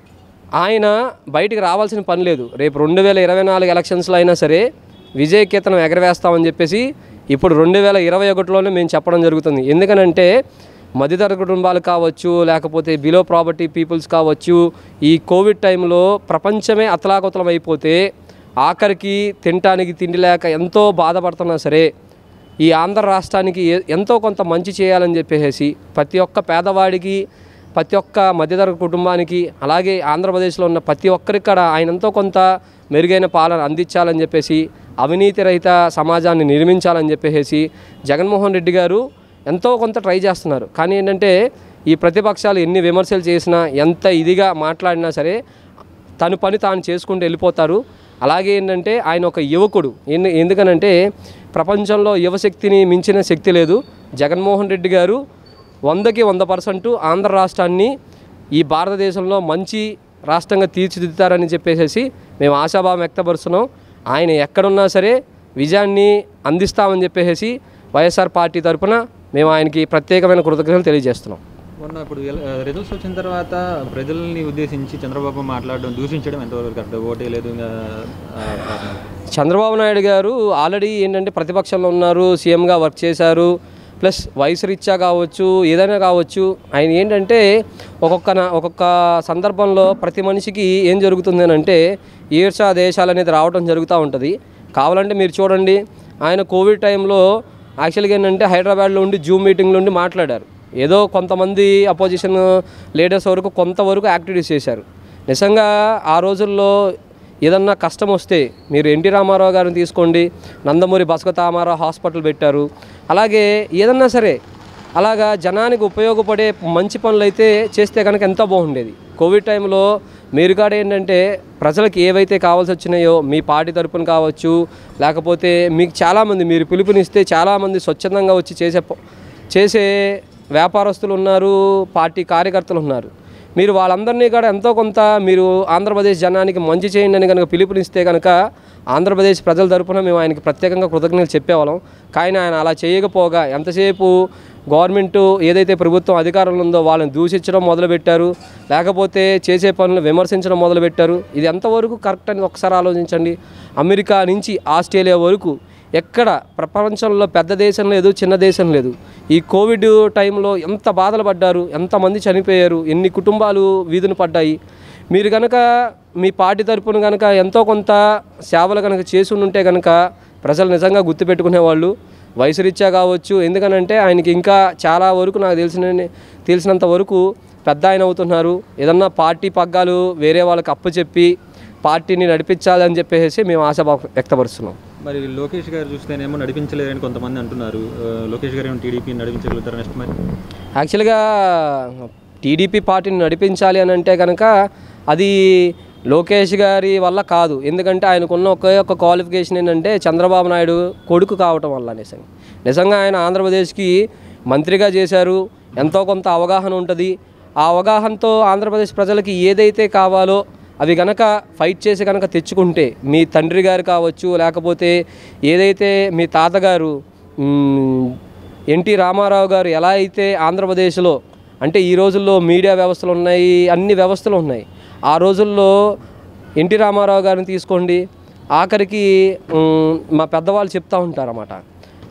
ఆయన బయటికి రావాల్సిన పని లేదు రేపు రెండు వేల ఇరవై నాలుగు ఎలక్షన్స్లో అయినా సరే విజయ కేతనం ఎగరవేస్తామని చెప్పేసి ఇప్పుడు రెండు వేల ఇరవై ఒకటిలోనే మేము చెప్పడం జరుగుతుంది ఎందుకనంటే మధ్యతరగతి కుటుంబాలు కావచ్చు లేకపోతే బిలో ప్రాపర్టీ పీపుల్స్ కావచ్చు ఈ కోవిడ్ టైంలో ప్రపంచమే అతలాకుతలం అయిపోతే ఆఖరికి తినటానికి తిండి లేక ఎంతో బాధపడుతున్నా సరే ఈ ఆంధ్ర రాష్ట్రానికి ఏ- ఎంతో కొంత మంచి చేయాలని చెప్పేసి ప్రతి ఒక్క పేదవాడికి ప్రతి ఒక్క మధ్యతరగతి కుటుంబానికి అలాగే ఆంధ్రప్రదేశ్లో ఉన్న ప్రతి ఒక్కరికి కూడా ఆయన ఎంతో కొంత మెరుగైన పాలన అందించాలని చెప్పేసి అవినీతి రహిత సమాజాన్ని నిర్మించాలని చెప్పేసి జగన్మోహన్ రెడ్డి గారు ఎంతో కొంత ట్రై చేస్తున్నారు కానీ ఏంటంటే ఈ ప్రతిపక్షాలు ఎన్ని విమర్శలు చేసినా ఎంత ఇదిగా మాట్లాడినా సరే తన పని తాను చేసుకుంటూ వెళ్ళిపోతారు అలాగే ఏంటంటే ఆయన ఒక యువకుడు ఎందు ఎందుకనంటే ప్రపంచంలో యువశక్తిని మించిన శక్తి లేదు జగన్మోహన్ రెడ్డి గారు వందకి వంద పర్సెంట్ ఆంధ్ర రాష్ట్రాన్ని ఈ భారతదేశంలో మంచి రాష్ట్రంగా తీర్చిదిద్దుతారని చెప్పేసి మేము ఆశాభావం వ్యక్తపరుస్తున్నాం ఆయన ఎక్కడున్నా సరే విజయాన్ని అందిస్తామని చెప్పేసి వైఎస్ఆర్ పార్టీ తరపున మేము ఆయనకి ప్రత్యేకమైన కృతజ్ఞతలు తెలియజేస్తున్నాం మొన్న ఇప్పుడు రిజల్ట్స్ వచ్చిన తర్వాత ప్రజల్ని ఉద్దేశించి చంద్రబాబు మాట్లాడడం దూషించడం ఎంతవరకు కరెక్ట్ ఓటే లేదు ఇంకా ఆ, ఆ, చంద్రబాబు నాయుడు గారు ఆల్రెడీ ఏంటంటే ప్రతిపక్షంలో ఉన్నారు సీఎంగా వర్క్ చేశారు ప్లస్ వయసు రీత్యా కావచ్చు ఏదైనా కావచ్చు ఆయన ఏంటంటే ఒక్కొక్క నా- ఒక్కొక్క సందర్భంలో ప్రతి మనిషికి ఏం జరుగుతుంది అని అంటే ఈర్షా దేశాలు అనేది రావడం జరుగుతూ ఉంటుంది కావాలంటే మీరు చూడండి ఆయన కోవిడ్ టైంలో యాక్చువల్గా ఏంటంటే హైదరాబాద్లో ఉండి జూమ్ మీటింగ్లో ఉండి మాట్లాడారు ఏదో కొంతమంది అపోజిషన్ లీడర్స్ వరకు కొంతవరకు యాక్టివిటీస్ చేశారు నిజంగా ఆ రోజుల్లో ఏదన్నా కష్టం వస్తే మీరు ఎన్టీ రామారావు గారిని తీసుకోండి నందమూరి బసవతామారావు హాస్పిటల్ పెట్టారు అలాగే ఏదన్నా సరే అలాగా జనానికి ఉపయోగపడే మంచి పనులు అయితే చేస్తే కనుక ఎంతో బాగుండేది కోవిడ్ టైంలో మీరు కాడ ఏంటంటే ప్రజలకు ఏవైతే కావాల్సి వచ్చినాయో మీ పార్టీ తరపున కావచ్చు లేకపోతే మీకు చాలామంది మీరు పిలుపునిస్తే చాలామంది స్వచ్ఛందంగా వచ్చి చేసే ప- చేసే వ్యాపారస్తులు ఉన్నారు పార్టీ కార్యకర్తలు ఉన్నారు మీరు వాళ్ళందరినీ కూడా ఎంతో కొంత మీరు ఆంధ్రప్రదేశ్ జనానికి మంచి చేయండి అని కనుక పిలుపునిస్తే కనుక ఆంధ్రప్రదేశ్ ప్రజల తరపున మేము ఆయనకి ప్రత్యేకంగా కృతజ్ఞతలు చెప్పేవాళ్ళం కానీ ఆయన అలా చేయకపోగా ఎంతసేపు గవర్నమెంట్ ఏదైతే ప్రభుత్వం అధికారంలో ఉందో వాళ్ళని దూషించడం మొదలుపెట్టారు లేకపోతే చేసే పనులు విమర్శించడం మొదలుపెట్టారు ఇది ఎంతవరకు కరెక్ట్ అని ఒకసారి ఆలోచించండి అమెరికా నుంచి ఆస్ట్రేలియా వరకు ఎక్కడ ప్రపంచంలో పెద్ద దేశం లేదు చిన్న దేశం లేదు ఈ కోవిడ్ టైంలో ఎంత బాధలు పడ్డారు ఎంతమంది చనిపోయారు ఎన్ని కుటుంబాలు వీధున పడ్డాయి మీరు కనుక మీ పార్టీ తరపున కనుక ఎంతో కొంత సేవలు కనుక చేసి ఉంటే కనుక ప్రజలు నిజంగా గుర్తుపెట్టుకునేవాళ్ళు వయసు రీత్యా కావచ్చు ఎందుకనంటే ఆయనకి ఇంకా చాలా వరకు నాకు తెలిసిన తెలిసినంత వరకు పెద్ద ఆయన అవుతున్నారు ఏదన్నా పార్టీ పగ్గాలు వేరే వాళ్ళకి అప్పచెప్పి పార్టీని నడిపించాలని చెప్పేసి మేము ఆశ వ్యక్తపరుస్తున్నాం మరి లోకేష్ గారు చూస్తేనేమో నడిపించలేరని కొంతమంది అంటున్నారు ఆ, లోకేష్ గారు ఏమో టీడీపీ నడిపించగలుగుతారు నెక్స్ట్ మరి యాక్చువల్గా టీడీపీ పార్టీని నడిపించాలి అని అంటే కనుక అది లోకేష్ గారి వల్ల కాదు ఎందుకంటే ఆయనకున్న ఒకే ఒక క్వాలిఫికేషన్ ఏంటంటే చంద్రబాబు నాయుడు కొడుకు కావటం వల్ల నిజంగా నిజంగా ఆయన ఆంధ్రప్రదేశ్కి మంత్రిగా చేశారు ఎంతో కొంత అవగాహన ఉంటుంది ఆ అవగాహనతో ఆంధ్రప్రదేశ్ ప్రజలకి ఏదైతే కావాలో అవి గనక ఫైట్ చేసి కనుక తెచ్చుకుంటే మీ తండ్రి గారు కావచ్చు లేకపోతే ఏదైతే మీ తాతగారు మ్, ఎన్టీ రామారావు గారు ఎలా అయితే ఆంధ్రప్రదేశ్లో అంటే ఈ రోజుల్లో మీడియా వ్యవస్థలు ఉన్నాయి అన్ని వ్యవస్థలు ఉన్నాయి ఆ రోజుల్లో ఎన్టీ రామారావు గారిని తీసుకోండి ఆఖరికి మ్, మా పెద్దవాళ్ళు చెప్తూ ఉంటారన్నమాట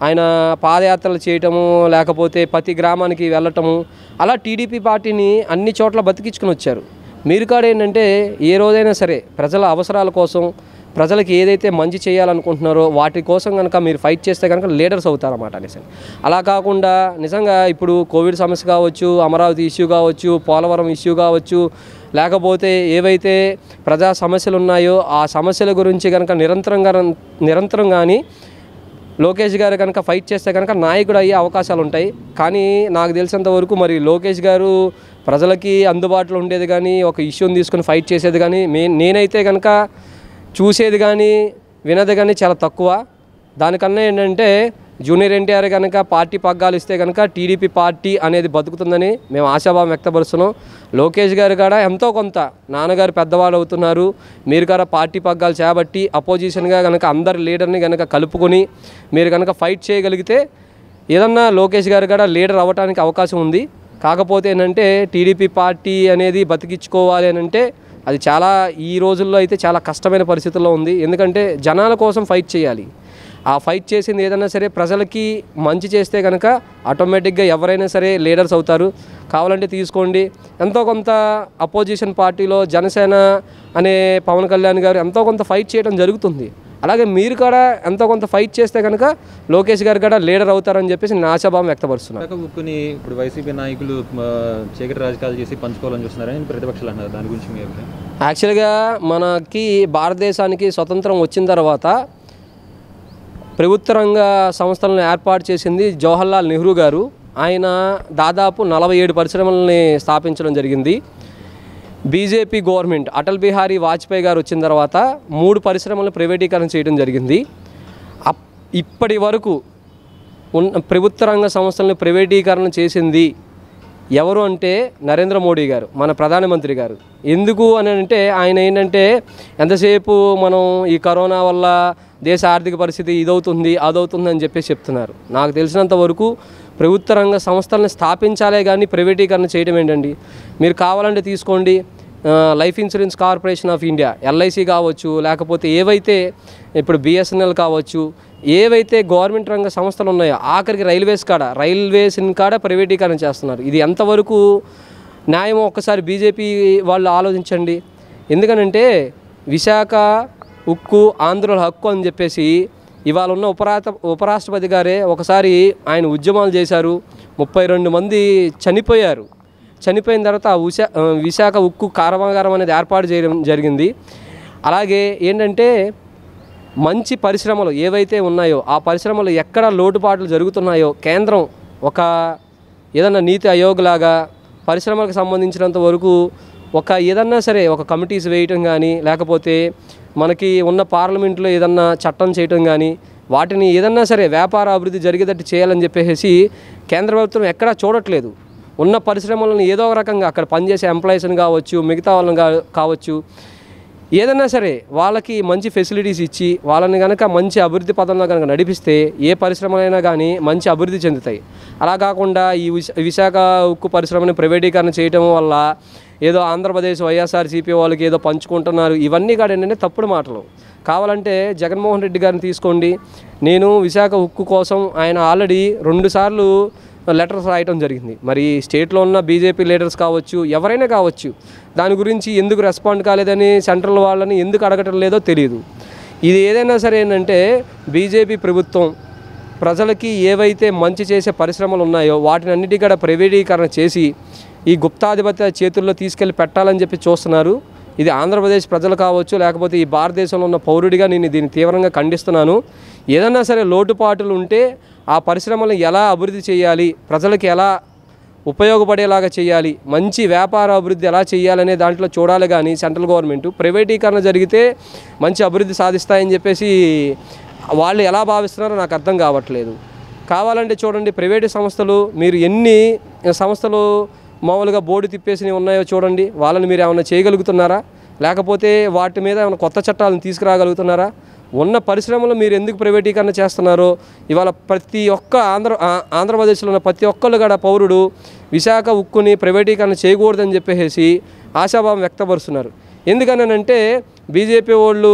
ఆయన పాదయాత్రలు చేయటము లేకపోతే ప్రతి గ్రామానికి వెళ్ళటము అలా టీడీపీ పార్టీని అన్ని చోట్ల బతికించుకుని వచ్చారు మీరు కాడ ఏంటంటే ఏ రోజైనా సరే ప్రజల అవసరాల కోసం ప్రజలకి ఏదైతే మంచి చేయాలనుకుంటున్నారో వాటి కోసం కనుక మీరు ఫైట్ చేస్తే కనుక లీడర్స్ అవుతారన్నమాట అనేసి అలా కాకుండా నిజంగా ఇప్పుడు కోవిడ్ సమస్య కావచ్చు అమరావతి ఇష్యూ కావచ్చు పోలవరం ఇష్యూ కావచ్చు లేకపోతే ఏవైతే ప్రజా సమస్యలు ఉన్నాయో ఆ సమస్యల గురించి కనుక నిరంతరంగా నిరంతరం కానీ లోకేష్ గారు కనుక ఫైట్ చేస్తే కనుక నాయకుడు అయ్యే అవకాశాలు ఉంటాయి కానీ నాకు తెలిసినంత వరకు మరి లోకేష్ గారు ప్రజలకి అందుబాటులో ఉండేది కానీ ఒక ఇష్యూని తీసుకుని ఫైట్ చేసేది కానీ మే నేనైతే కనుక చూసేది కానీ వినది కానీ చాలా తక్కువ దానికన్నా ఏంటంటే జూనియర్ ఎన్టీఆర్ కనుక పార్టీ పగ్గాలు ఇస్తే కనుక టీడీపీ పార్టీ అనేది బతుకుతుందని మేము ఆశాభావం వ్యక్తపరుస్తున్నాం లోకేష్ గారు కూడా ఎంతో కొంత నాన్నగారు పెద్దవాళ్ళు అవుతున్నారు మీరు కూడా పార్టీ పగ్గాలు చేపట్టి అపోజిషన్గా కనుక అందరి లీడర్ని కనుక కలుపుకొని మీరు కనుక ఫైట్ చేయగలిగితే ఏదన్నా లోకేష్ గారు కూడా లీడర్ అవ్వడానికి అవకాశం ఉంది కాకపోతే ఏంటంటే టీడీపీ పార్టీ అనేది బతికించుకోవాలి అని అంటే అది చాలా ఈ రోజుల్లో అయితే చాలా కష్టమైన పరిస్థితుల్లో ఉంది ఎందుకంటే జనాల కోసం ఫైట్ చేయాలి ఆ ఫైట్ చేసింది ఏదైనా సరే ప్రజలకి మంచి చేస్తే కనుక ఆటోమేటిక్గా ఎవరైనా సరే లీడర్స్ అవుతారు కావాలంటే తీసుకోండి ఎంతో కొంత అపోజిషన్ పార్టీలో జనసేన అనే పవన్ కళ్యాణ్ గారు ఎంతో కొంత ఫైట్ చేయడం జరుగుతుంది అలాగే మీరు కూడా ఎంతో కొంత ఫైట్ చేస్తే కనుక లోకేష్ గారు కూడా లీడర్ అవుతారని చెప్పేసి నేను ఆశాభావం వ్యక్తపరుస్తున్నాను విశాఖ ఉక్కుని ఇప్పుడు వైసీపీ నాయకులు ఆ, చీకటి రాజకీయాలు చేసి పంచుకోవాలని చూస్తున్నారని ప్రతిపక్షాలు అన్నారు దాని గురించి మీ అభిప్రాయం యాక్చువల్గా మనకి భారతదేశానికి స్వతంత్రం వచ్చిన తర్వాత ప్రభుత్వ రంగ సంస్థలను ఏర్పాటు చేసింది జవహర్లాల్ నెహ్రూ గారు ఆయన దాదాపు నలభై ఏడు పరిశ్రమలని స్థాపించడం జరిగింది బీజేపీ గవర్నమెంట్ అటల్ బిహారీ వాజ్పేయి గారు వచ్చిన తర్వాత మూడు పరిశ్రమలను ప్రైవేటీకరణ చేయడం జరిగింది అప్ ఇప్పటి వరకు ఉన్న ప్రభుత్వ రంగ సంస్థలను ప్రైవేటీకరణ చేసింది ఎవరు అంటే నరేంద్ర మోడీ గారు మన ప్రధానమంత్రి గారు ఎందుకు అని అంటే ఆయన ఏంటంటే ఎంతసేపు మనం ఈ కరోనా వల్ల దేశ ఆర్థిక పరిస్థితి ఇదవుతుంది అదవుతుంది అని చెప్పేసి చెప్తున్నారు నాకు తెలిసినంత వరకు ప్రభుత్వ రంగ సంస్థలను స్థాపించాలే కానీ ప్రైవేటీకరణ చేయడం ఏంటండి మీరు కావాలంటే తీసుకోండి ఆ, life insurance corporation of India LIC కావచ్చు లేకపోతే ఏవైతే ఇప్పుడు బిఎస్ఎన్ఎల్ కావచ్చు ఏవైతే గవర్నమెంట్ రంగ సంస్థలు ఉన్నాయో ఆఖరికి రైల్వేస్ కాడ రైల్వేస్ కాడ ప్రైవేటీకరణ చేస్తున్నారు ఇది ఎంతవరకు న్యాయం ఒక్కసారి బీజేపీ వాళ్ళు ఆలోచించండి ఎందుకనంటే విశాఖ ఉక్కు ఆంధ్రుల హక్కు అని చెప్పేసి ఇవాళ ఉన్న ఉపరాత ఉపరాష్ట్రపతి గారే ఒకసారి ఆయన ఉద్యమాలు చేశారు ముప్పై రెండు మంది చనిపోయారు చనిపోయిన తర్వాత ఆ ఉషా ఆ, విశాఖ ఉక్కు కారమాగారం అనేది ఏర్పాటు చేయడం జరిగింది అలాగే ఏంటంటే మంచి పరిశ్రమలు ఏవైతే ఉన్నాయో ఆ పరిశ్రమలు ఎక్కడ లోటుపాట్లు జరుగుతున్నాయో కేంద్రం ఒక ఏదన్నా నీతి ఆయోగ్ లాగా పరిశ్రమలకు సంబంధించినంత వరకు ఒక ఏదన్నా సరే ఒక కమిటీస్ వేయటం కానీ లేకపోతే మనకి ఉన్న పార్లమెంట్లో ఏదన్నా చట్టం చేయటం కానీ వాటిని ఏదన్నా సరే వ్యాపార అభివృద్ధి జరిగేటట్టు చేయాలని చెప్పేసి కేంద్ర ప్రభుత్వం ఎక్కడా చూడట్లేదు ఉన్న పరిశ్రమలను ఏదో ఒక రకంగా అక్కడ పనిచేసే ఎంప్లాయీస్ని కావచ్చు మిగతా వాళ్ళని కా- కావచ్చు ఏదైనా సరే వాళ్ళకి మంచి ఫెసిలిటీస్ ఇచ్చి వాళ్ళని కనుక మంచి అభివృద్ధి పదంలో కనుక నడిపిస్తే ఏ పరిశ్రమలైనా కానీ మంచి అభివృద్ధి చెందుతాయి అలా కాకుండా ఈ విశ- విశాఖ ఉక్కు పరిశ్రమని ప్రైవేటీకరణ చేయడం వల్ల ఏదో ఆంధ్రప్రదేశ్ వైఎస్ఆర్సీపీ వాళ్ళకి ఏదో పంచుకుంటున్నారు ఇవన్నీ కూడా ఏంటంటే తప్పుడు మాటలు కావాలంటే జగన్మోహన్ రెడ్డి గారిని తీసుకోండి నేను విశాఖ ఉక్కు కోసం ఆయన ఆల్రెడీ రెండుసార్లు లెటర్స్ రాయటం జరిగింది మరి స్టేట్లో ఉన్న బీజేపీ లీడర్స్ కావచ్చు ఎవరైనా కావచ్చు దాని గురించి ఎందుకు రెస్పాండ్ కాలేదని సెంట్రల్ వాళ్ళని ఎందుకు అడగటం లేదో తెలియదు ఇది ఏదైనా సరే ఏంటంటే బీజేపీ ప్రభుత్వం ప్రజలకి ఏవైతే మంచి చేసే పరిశ్రమలు ఉన్నాయో వాటిని అన్నిటి కూడా ప్రైవేటీకరణ చేసి ఈ గుప్తాధిపత్య చేతుల్లో తీసుకెళ్లి పెట్టాలని చెప్పి చూస్తున్నారు ఇది ఆంధ్రప్రదేశ్ ప్రజలు కావచ్చు లేకపోతే ఈ భారతదేశంలో ఉన్న పౌరుడిగా నేను దీన్ని తీవ్రంగా ఖండిస్తున్నాను ఏదన్నా సరే లోటుపాటులు ఉంటే ఆ పరిశ్రమలను ఎలా అభివృద్ధి చేయాలి ప్రజలకు ఎలా ఉపయోగపడేలాగా చేయాలి మంచి వ్యాపార అభివృద్ధి ఎలా చేయాలనే దాంట్లో చూడాలి కానీ సెంట్రల్ గవర్నమెంట్ ప్రైవేటీకరణ జరిగితే మంచి అభివృద్ధి సాధిస్తాయని చెప్పేసి వాళ్ళు ఎలా భావిస్తున్నారో నాకు అర్థం కావట్లేదు కావాలంటే చూడండి ప్రైవేటు సంస్థలు మీరు ఎన్ని సంస్థలు మామూలుగా బోర్డు తిప్పేసి ఉన్నాయో చూడండి వాళ్ళని మీరు ఏమైనా చేయగలుగుతున్నారా లేకపోతే వాటి మీద ఏమైనా కొత్త చట్టాలను తీసుకురాగలుగుతున్నారా ఉన్న పరిశ్రమలు మీరు ఎందుకు ప్రైవేటీకరణ చేస్తున్నారో ఇవాళ ప్రతి ఒక్క ఆంధ్ర ఆ- ఆంధ్రప్రదేశ్లో ఉన్న ప్రతి ఒక్కళ్ళు కూడా పౌరుడు విశాఖ ఉక్కుని ప్రైవేటీకరణ చేయకూడదని చెప్పేసి ఆశాభావం వ్యక్తపరుస్తున్నారు ఎందుకనంటే బీజేపీ వాళ్ళు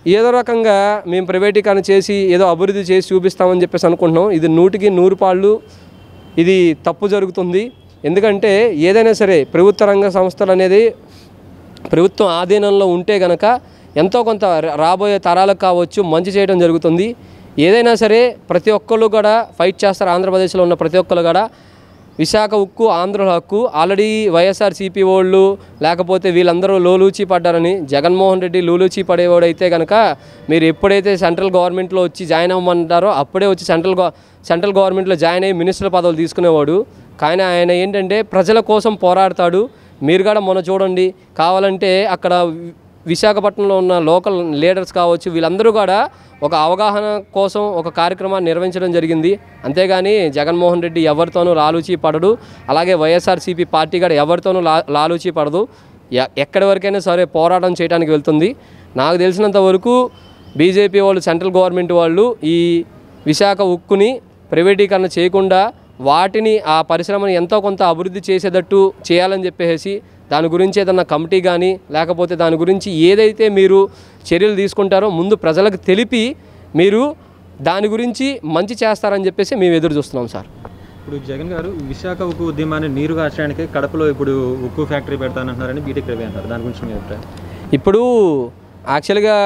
ఏదో రకంగా మేము ప్రైవేటీకరణ చేసి ఏదో అభివృద్ధి చేసి చూపిస్తామని చెప్పేసి అనుకుంటున్నాం ఇది నూటికి నూరు పాళ్ళు ఇది తప్పు జరుగుతుంది ఎందుకంటే ఏదైనా సరే ప్రభుత్వ రంగ సంస్థలు అనేది ప్రభుత్వం ఆధీనంలో ఉంటే గనక ఎంతో కొంత రా- రాబోయే తరాలకు కావచ్చు మంచి చేయడం జరుగుతుంది ఏదైనా సరే ప్రతి ఒక్కళ్ళు కూడా ఫైట్ చేస్తారు ఆంధ్రప్రదేశ్లో ఉన్న ప్రతి ఒక్కళ్ళు కూడా విశాఖ ఉక్కు ఆంధ్రుల హక్కు ఆల్రెడీ వైఎస్ఆర్ సిపి వాళ్ళు లేకపోతే వీళ్ళందరూ లోలూచి పడ్డారని జగన్మోహన్ రెడ్డి లూలూచి పడేవాడైతే కనుక మీరు ఎప్పుడైతే సెంట్రల్ గవర్నమెంట్లో వచ్చి జాయిన్ అవ్వమంటారో అప్పుడే వచ్చి సెంట్రల్ గవ సెంట్రల్ గవర్నమెంట్లో జాయిన్ అయ్యి మినిస్టర్ పదవులు తీసుకునేవాడు కానీ ఆయన ఏంటంటే ప్రజల కోసం పోరాడతాడు మీరు కూడా మొన్న చూడండి కావాలంటే అక్కడ వి- విశాఖపట్నంలో ఉన్న లోకల్ లీడర్స్ కావచ్చు వీళ్ళందరూ కూడా ఒక అవగాహన కోసం ఒక కార్యక్రమాన్ని నిర్వహించడం జరిగింది అంతేగాని జగన్మోహన్ రెడ్డి ఎవరితోనూ లాలూచి పడడు అలాగే వైఎస్ఆర్సీపీ పార్టీ కూడా ఎవరితోనూ లా లాలూచి పడదు ఎ- ఎక్కడి వరకైనా సరే పోరాటం చేయడానికి వెళ్తుంది నాకు తెలిసినంత వరకు బీజేపీ వాళ్ళు సెంట్రల్ గవర్నమెంట్ వాళ్ళు ఈ విశాఖ ఉక్కుని ప్రైవేటీకరణ చేయకుండా వాటిని ఆ పరిశ్రమని ఎంతో కొంత అభివృద్ధి చేసేటట్టు చేయాలని చెప్పేసి దాని గురించి ఏదన్నా కమిటీ కానీ లేకపోతే దాని గురించి ఏదైతే మీరు చర్యలు తీసుకుంటారో ముందు ప్రజలకు తెలిపి మీరు దాని గురించి మంచి చేస్తారని చెప్పేసి మేము ఎదురు చూస్తున్నాం సార్ ఇప్పుడు జగన్ గారు విశాఖ ఉక్కు ఉద్యమాన్ని నీరు కార్చడానికి కడపలో ఇప్పుడు ఉక్కు ఫ్యాక్టరీ పెడతానంటున్నారని బీటెక్ రవి అంటారు దాని గురించి మీ అభిప్రాయం ఇప్పుడు యాక్చువల్గా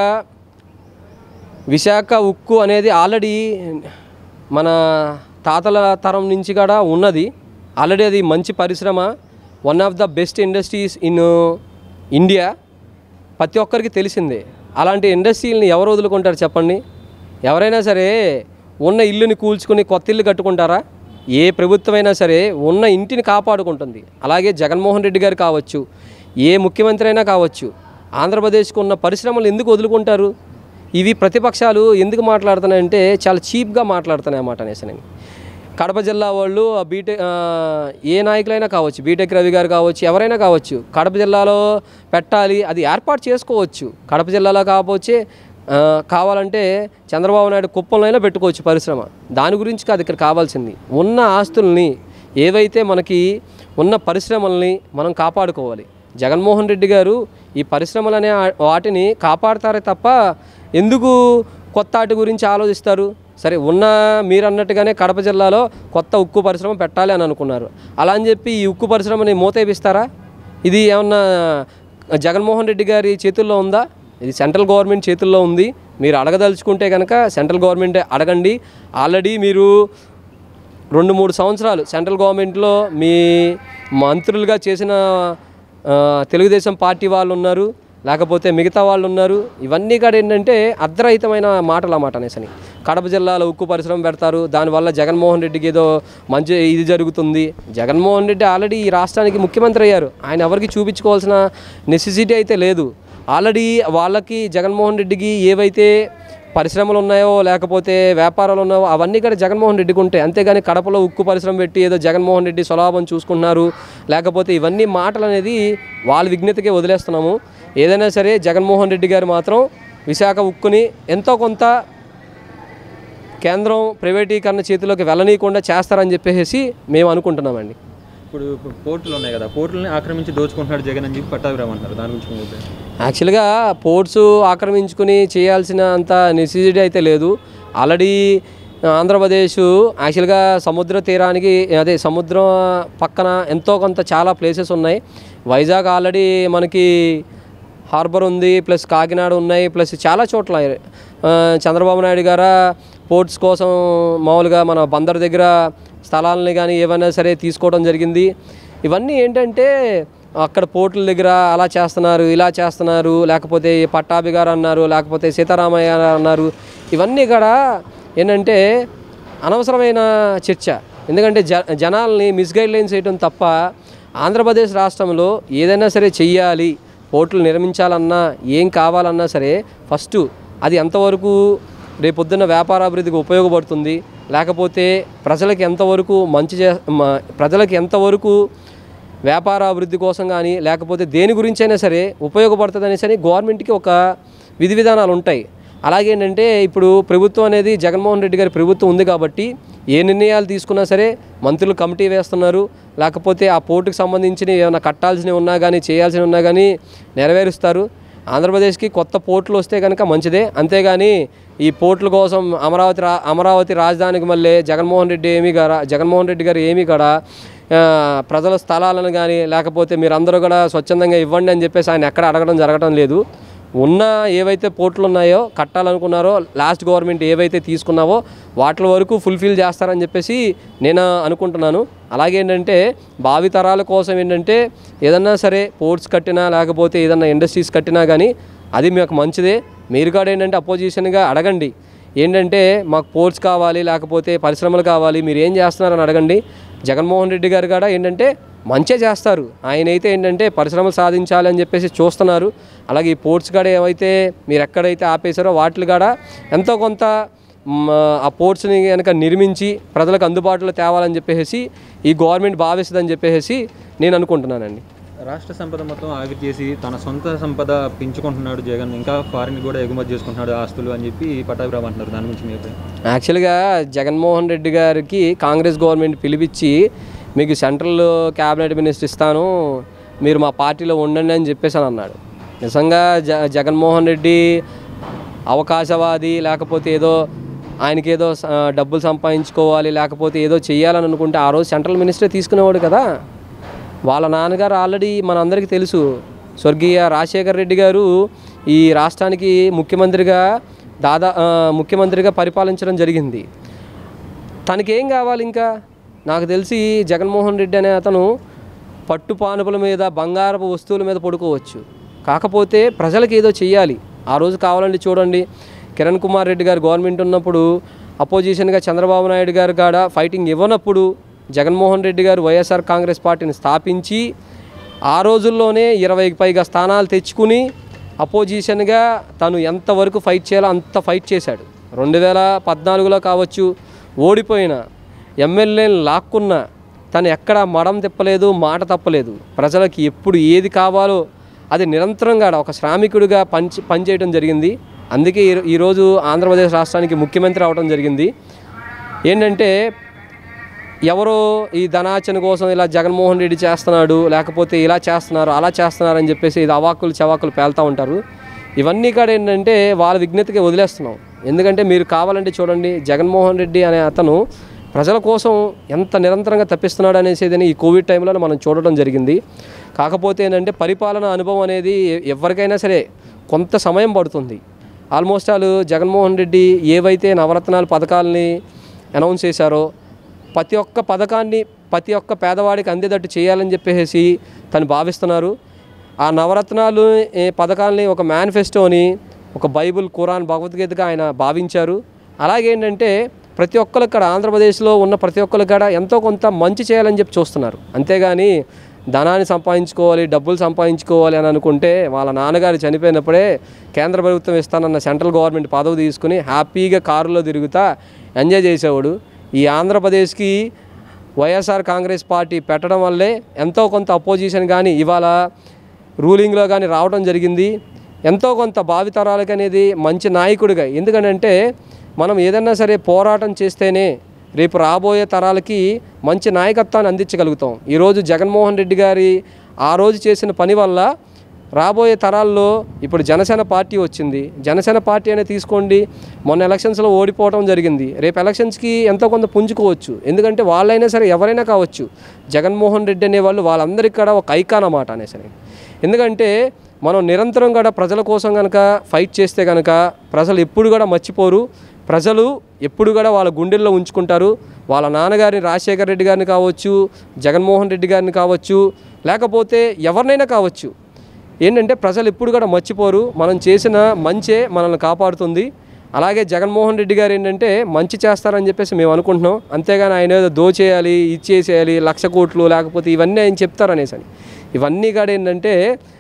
విశాఖ ఉక్కు అనేది ఆల్రెడీ మన తాతల తరం నుంచి కూడా ఉన్నది ఆల్రెడీ అది మంచి పరిశ్రమ one of the best industries in India ప్రతి ఒక్కరికి తెలిసిందే అలాంటి ఇండస్ట్రీలని ఎవరు వదులుకుంటారు చెప్పండి ఎవరైనా సరే ఉన్న ఇల్లుని కూల్చుకుని కొత్త ఇల్లు కట్టుకుంటారా ఏ ప్రభుత్వమైనా సరే ఉన్న ఇంటిని కాపాడుకుంటుంది అలాగే జగన్మోహన్ రెడ్డి గారు కావచ్చు ఏ ముఖ్యమంత్రి అయినా కావచ్చు ఆంధ్రప్రదేశ్కు ఉన్న పరిశ్రమలు ఎందుకు వదులుకుంటారు ఇవి ప్రతిపక్షాలు ఎందుకు మాట్లాడుతున్నాయంటే చాలా చీప్గా మాట్లాడుతున్నాయి అన్నమాట అనేసి నేను. కడప జిల్లా వాళ్ళు ఆ బీటెక్ ఆ, ఏ నాయకులైనా కావచ్చు బీటెక్ రవి గారు కావచ్చు ఎవరైనా కావచ్చు కడప జిల్లాలో పెట్టాలి అది ఏర్పాటు చేసుకోవచ్చు కడప జిల్లాలో కాకపోతే ఆ, కావాలంటే చంద్రబాబు నాయుడు కుప్పంలో అయినా పెట్టుకోవచ్చు పరిశ్రమ దాని గురించి కాదు ఇక్కడ కావాల్సింది ఉన్న ఆస్తుల్ని ఏవైతే మనకి ఉన్న పరిశ్రమల్ని మనం కాపాడుకోవాలి జగన్మోహన్ రెడ్డి గారు ఈ పరిశ్రమలనే ఆ- వాటిని కాపాడతారే తప్ప ఎందుకు కొత్త వాటి గురించి ఆలోచిస్తారు సరే ఉన్న మీరు అన్నట్టుగానే కడప జిల్లాలో కొత్త ఉక్కు పరిశ్రమ పెట్టాలి అని అనుకున్నారు అలా అని చెప్పి ఈ ఉక్కు పరిశ్రమని మూతేపిస్తారా ఇది ఏమన్నా జగన్మోహన్ రెడ్డి గారి చేతుల్లో ఉందా ఇది సెంట్రల్ గవర్నమెంట్ చేతుల్లో ఉంది మీరు అడగదలుచుకుంటే కనుక సెంట్రల్ గవర్నమెంటే అడగండి ఆల్రెడీ మీరు రెండు మూడు సంవత్సరాలు సెంట్రల్ గవర్నమెంట్లో మీ మంత్రులుగా చేసిన ఆ, తెలుగుదేశం పార్టీ వాళ్ళు ఉన్నారు లేకపోతే మిగతా వాళ్ళు ఉన్నారు ఇవన్నీ కూడా ఏంటంటే అర్ధరహితమైన మాటలు అన్నమాట అనేసని కడప జిల్లాలో ఉక్కు పరిశ్రమ పెడతారు దానివల్ల జగన్మోహన్ రెడ్డికి ఏదో మంచి ఇది జరుగుతుంది జగన్మోహన్ రెడ్డి ఆల్రెడీ ఈ రాష్ట్రానికి ముఖ్యమంత్రి అయ్యారు ఆయన ఎవరికి చూపించుకోవాల్సిన నెసెసిటీ అయితే లేదు ఆల్రెడీ వాళ్ళకి జగన్మోహన్ రెడ్డికి ఏవైతే పరిశ్రమలు ఉన్నాయో లేకపోతే వ్యాపారాలు ఉన్నాయో అవన్నీ కూడా జగన్మోహన్ రెడ్డికి ఉంటాయి అంతేగాని కడపలో ఉక్కు పరిశ్రమ పెట్టి ఏదో జగన్మోహన్ రెడ్డి స్వలాభం చూసుకుంటున్నారు లేకపోతే ఇవన్నీ మాటలు అనేది వాళ్ళ విజ్ఞతకే వదిలేస్తున్నాము ఏదైనా సరే జగన్మోహన్ రెడ్డి గారు మాత్రం విశాఖ ఉక్కుని ఎంతో కొంత కేంద్రం ప్రైవేటీకరణ చేతిలోకి వెళ్ళనీయకుండా చేస్తారని చెప్పేసి మేము అనుకుంటున్నామండి ఇప్పుడు పోర్టులు ఉన్నాయి కదా పోర్టులని ఆక్రమించి దోచుకుంటున్నాడు జగన్ అని చెప్పి పట్టాభిరామ్ అంటారు దాని గురించి మీ అభిప్రాయం యాక్చువల్గా పోర్ట్స్ ఆక్రమించుకుని చేయాల్సిన అంత నెసెసిటీ అయితే లేదు ఆల్రెడీ ఆంధ్రప్రదేశ్ యాక్చువల్గా సముద్ర తీరానికి అదే సముద్రం పక్కన ఎంతో కొంత చాలా ప్లేసెస్ ఉన్నాయి వైజాగ్ ఆల్రెడీ మనకి హార్బర్ ఉంది ప్లస్ కాకినాడ ఉన్నాయి ప్లస్ చాలా చోట్ల ఆ, చంద్రబాబు నాయుడు గారా పోర్ట్స్ కోసం మామూలుగా మన బందర్ దగ్గర స్థలాలని కానీ ఏవైనా సరే తీసుకోవడం జరిగింది ఇవన్నీ ఏంటంటే అక్కడ పోర్టుల దగ్గర అలా చేస్తున్నారు ఇలా చేస్తున్నారు లేకపోతే పట్టాభి గారు అన్నారు లేకపోతే సీతారామయ్య గారు అన్నారు ఇవన్నీ కూడా ఏంటంటే అనవసరమైన చర్చ ఎందుకంటే జ జనాల్ని మిస్గైడ్ లైన్స్ చేయడం తప్ప ఆంధ్రప్రదేశ్ రాష్ట్రంలో ఏదైనా సరే చెయ్యాలి పోర్టులు నిర్మించాలన్నా ఏం కావాలన్నా సరే ఫస్ట్ అది ఎంతవరకు రేపొద్దున్న వ్యాపారాభివృద్ధికి ఉపయోగపడుతుంది లేకపోతే ప్రజలకు ఎంతవరకు మంచి చే మ- ప్రజలకు ఎంతవరకు వ్యాపార అభివృద్ధి కోసం కానీ లేకపోతే దేని గురించి అయినా సరే ఉపయోగపడుతుంది అనేసి అని గవర్నమెంట్కి ఒక విధి విధానాలు ఉంటాయి అలాగే ఏంటంటే ఇప్పుడు ప్రభుత్వం అనేది జగన్మోహన్ రెడ్డి గారి ప్రభుత్వం ఉంది కాబట్టి ఏ నిర్ణయాలు తీసుకున్నా సరే మంత్రులు కమిటీ వేస్తున్నారు లేకపోతే ఆ పోర్టుకు సంబంధించిన ఏమైనా కట్టాల్సినవి ఉన్నా కానీ చేయాల్సినవి ఉన్నా కానీ నెరవేరుస్తారు ఆంధ్రప్రదేశ్కి కొత్త పోర్టులు వస్తే కనుక మంచిదే అంతేగాని ఈ పోర్టుల కోసం అమరావతి రా అమరావతి రాజధానికి మళ్ళీ జగన్మోహన్ రెడ్డి ఏమీ గారా జగన్మోహన్ రెడ్డి గారు ఏమీ కూడా ఆ, ప్రజల స్థలాలను కానీ లేకపోతే మీరందరూ కూడా స్వచ్ఛందంగా ఇవ్వండి అని చెప్పేసి ఆయన ఎక్కడ అడగడం జరగడం లేదు ఉన్న ఏవైతే పోర్టులు ఉన్నాయో కట్టాలనుకున్నారో లాస్ట్ గవర్నమెంట్ ఏవైతే తీసుకున్నావో వాటి వరకు ఫుల్ఫిల్ చేస్తారని చెప్పేసి నేను అనుకుంటున్నాను అలాగే ఏంటంటే భావితరాల కోసం ఏంటంటే ఏదన్నా సరే పోర్ట్స్ కట్టినా లేకపోతే ఏదన్నా ఇండస్ట్రీస్ కట్టినా కానీ అది మీకు మంచిదే మీరు కూడా ఏంటంటే అపోజిషన్గా అడగండి ఏంటంటే మాకు పోర్ట్స్ కావాలి లేకపోతే పరిశ్రమలు కావాలి మీరు ఏం చేస్తున్నారని అడగండి జగన్మోహన్ రెడ్డి గారు కూడా ఏంటంటే మంచిగా చేస్తారు ఆయన అయితే ఏంటంటే పరిశ్రమలు సాధించాలి అని చెప్పేసి చూస్తున్నారు అలాగే ఈ పోర్ట్స్ కాడ ఏవైతే మీరు ఎక్కడైతే ఆపేశారో వాటిని కూడా ఎంతో కొంత మ్, ఆ పోర్ట్స్ని కనుక నిర్మించి ప్రజలకు అందుబాటులో తేవాలని చెప్పేసి ఈ గవర్నమెంట్ భావిస్తుందని చెప్పేసి నేను అనుకుంటున్నానండి రాష్ట్ర సంపద మొత్తం ఆవిరి చేసి తన సొంత సంపద పెంచుకుంటున్నాడు జగన్ ఇంకా ఫారిన్ కూడా ఎగుమతి చేసుకుంటున్నాడు ఆస్తులు అని చెప్పి పటాభిరామ్ అంటున్నారు దాని గురించి మీ అభిప్రాయం యాక్చువల్గా జగన్మోహన్ రెడ్డి గారికి కాంగ్రెస్ గవర్నమెంట్ పిలిపించి మీకు సెంట్రల్ క్యాబినెట్ మినిస్టర్ ఇస్తాను మీరు మా పార్టీలో ఉండండి అని చెప్పేసి అని అన్నాడు నిజంగా జ జగన్మోహన్ రెడ్డి అవకాశవాది లేకపోతే ఏదో ఆయనకి ఏదో స- డబ్బులు సంపాదించుకోవాలి లేకపోతే ఏదో చేయాలని అనుకుంటే ఆ రోజు సెంట్రల్ మినిస్టర్ తీసుకునేవాడు కదా వాళ్ళ నాన్నగారు ఆల్రెడీ మనందరికీ తెలుసు స్వర్గీయ రాజశేఖర్ రెడ్డి గారు ఈ రాష్ట్రానికి ముఖ్యమంత్రిగా దాదా ఆ, ముఖ్యమంత్రిగా పరిపాలించడం జరిగింది తనకేం కావాలి ఇంకా నాకు తెలిసి జగన్మోహన్ రెడ్డి అనే అతను పట్టు పానుపుల మీద బంగారపు వస్తువుల మీద పడుకోవచ్చు కాకపోతే ప్రజలకు ఏదో చెయ్యాలి ఆ రోజు కావాలండి చూడండి కిరణ్ కుమార్ రెడ్డి గారు గవర్నమెంట్ ఉన్నప్పుడు అపోజిషన్గా చంద్రబాబు నాయుడు గారు కాడ ఫైటింగ్ ఇవ్వనప్పుడు జగన్మోహన్ రెడ్డి గారు వైఎస్ఆర్ కాంగ్రెస్ పార్టీని స్థాపించి ఆ రోజుల్లోనే ఇరవైకి పైగా స్థానాలు తెచ్చుకుని అపోజిషన్గా తను ఎంతవరకు ఫైట్ చేయాలో అంత ఫైట్ చేశాడు రెండు వేల పద్నాలుగులో కావచ్చు ఓడిపోయిన ఎమ్మెల్యేని లాక్కున్న తను ఎక్కడ మడం తిప్పలేదు మాట తప్పలేదు ప్రజలకి ఎప్పుడు ఏది కావాలో అది నిరంతరంగా ఒక శ్రామికుడిగా పని పనిచేయడం జరిగింది అందుకే ఈ- ఈరోజు ఆంధ్రప్రదేశ్ రాష్ట్రానికి ముఖ్యమంత్రి అవడం జరిగింది ఏంటంటే ఎవరో ఈ ధనాచన కోసం ఇలా జగన్మోహన్ రెడ్డి చేస్తున్నాడు లేకపోతే ఇలా చేస్తున్నారు అలా చేస్తున్నారు అని చెప్పేసి ఇది అవాకులు చవాకులు పేలుతూ ఉంటారు ఇవన్నీ కూడా ఏంటంటే వాళ్ళ విజ్ఞతకి వదిలేస్తున్నాం ఎందుకంటే మీరు కావాలంటే చూడండి జగన్మోహన్ రెడ్డి అనే అతను ప్రజల కోసం ఎంత నిరంతరంగా తప్పిస్తున్నాడు అనేసి ఈ కోవిడ్ టైంలో మనం చూడడం జరిగింది కాకపోతే ఏంటంటే పరిపాలన అనుభవం అనేది ఎవరికైనా సరే కొంత సమయం పడుతుంది ఆల్మోస్ట్ ఆల్ జగన్మోహన్ రెడ్డి ఏవైతే నవరత్నాల పథకాలని అనౌన్స్ చేశారో ప్రతి ఒక్క పథకాన్ని ప్రతి ఒక్క పేదవాడికి అందేటట్టు చేయాలని చెప్పేసి తను భావిస్తున్నారు ఆ నవరత్నాలు ఏ పథకాలని ఒక మేనిఫెస్టోని ఒక బైబిల్ ఖురాన్ భగవద్గీతగా ఆయన భావించారు అలాగే ఏంటంటే ప్రతి ఒక్కరు ఇక్కడ ఆంధ్రప్రదేశ్లో ఉన్న ప్రతి ఒక్కరు కూడా ఎంతో కొంత మంచి చేయాలని చెప్పి చూస్తున్నారు అంతేగాని ధనాన్ని సంపాదించుకోవాలి డబ్బులు సంపాదించుకోవాలి అని అనుకుంటే వాళ్ళ నాన్నగారు చనిపోయినప్పుడే కేంద్ర ప్రభుత్వం ఇస్తానన్న సెంట్రల్ గవర్నమెంట్ పదవి తీసుకుని హ్యాపీగా కారులో తిరుగుతా ఎంజాయ్ చేసేవాడు ఈ ఆంధ్రప్రదేశ్కి వైఎస్ఆర్ కాంగ్రెస్ పార్టీ పెట్టడం వల్లే ఎంతో కొంత అపోజిషన్ కానీ ఇవాళ రూలింగ్లో కానీ రావడం జరిగింది ఎంతో కొంత భావితరాలకు అనేది మంచి నాయకుడిగా ఎందుకంటే మనం ఏదన్నా సరే పోరాటం చేస్తేనే రేపు రాబోయే తరాలకి మంచి నాయకత్వాన్ని అందించగలుగుతాం ఈరోజు జగన్మోహన్ రెడ్డి గారి ఆ రోజు చేసిన పని వల్ల రాబోయే తరాల్లో ఇప్పుడు జనసేన పార్టీ వచ్చింది జనసేన పార్టీ అనేది తీసుకోండి మొన్న ఎలక్షన్స్లో ఓడిపోవడం జరిగింది రేపు ఎలక్షన్స్కి ఎంతో కొంత పుంజుకోవచ్చు ఎందుకంటే వాళ్ళైనా సరే ఎవరైనా కావచ్చు జగన్మోహన్ రెడ్డి అనే వాళ్ళు వాళ్ళందరికీ కూడా ఒక ఐకాన్ అన్నమాట అనేసరి ఎందుకంటే మనం నిరంతరం కూడా ప్రజల కోసం కనుక ఫైట్ చేస్తే కనుక ప్రజలు ఎప్పుడు కూడా మర్చిపోరు ప్రజలు ఎప్పుడు కూడా వాళ్ళ గుండెల్లో ఉంచుకుంటారు వాళ్ళ నాన్నగారిని రాజశేఖర రెడ్డి గారిని కావచ్చు జగన్మోహన్ రెడ్డి గారిని కావచ్చు లేకపోతే ఎవరినైనా కావచ్చు ఏంటంటే ప్రజలు ఎప్పుడు కూడా మర్చిపోరు మనం చేసిన మంచే మనల్ని కాపాడుతుంది అలాగే జగన్మోహన్ రెడ్డి గారు ఏంటంటే మంచి చేస్తారని చెప్పేసి మేము అనుకుంటున్నాం అంతేగాని ఆయన ఏదో దోచేయాలి ఇచ్చేసేయాలి లక్ష కోట్లు లేకపోతే ఇవన్నీ ఆయన చెప్తారనేసి అని ఇవన్నీ కూడా ఏంటంటే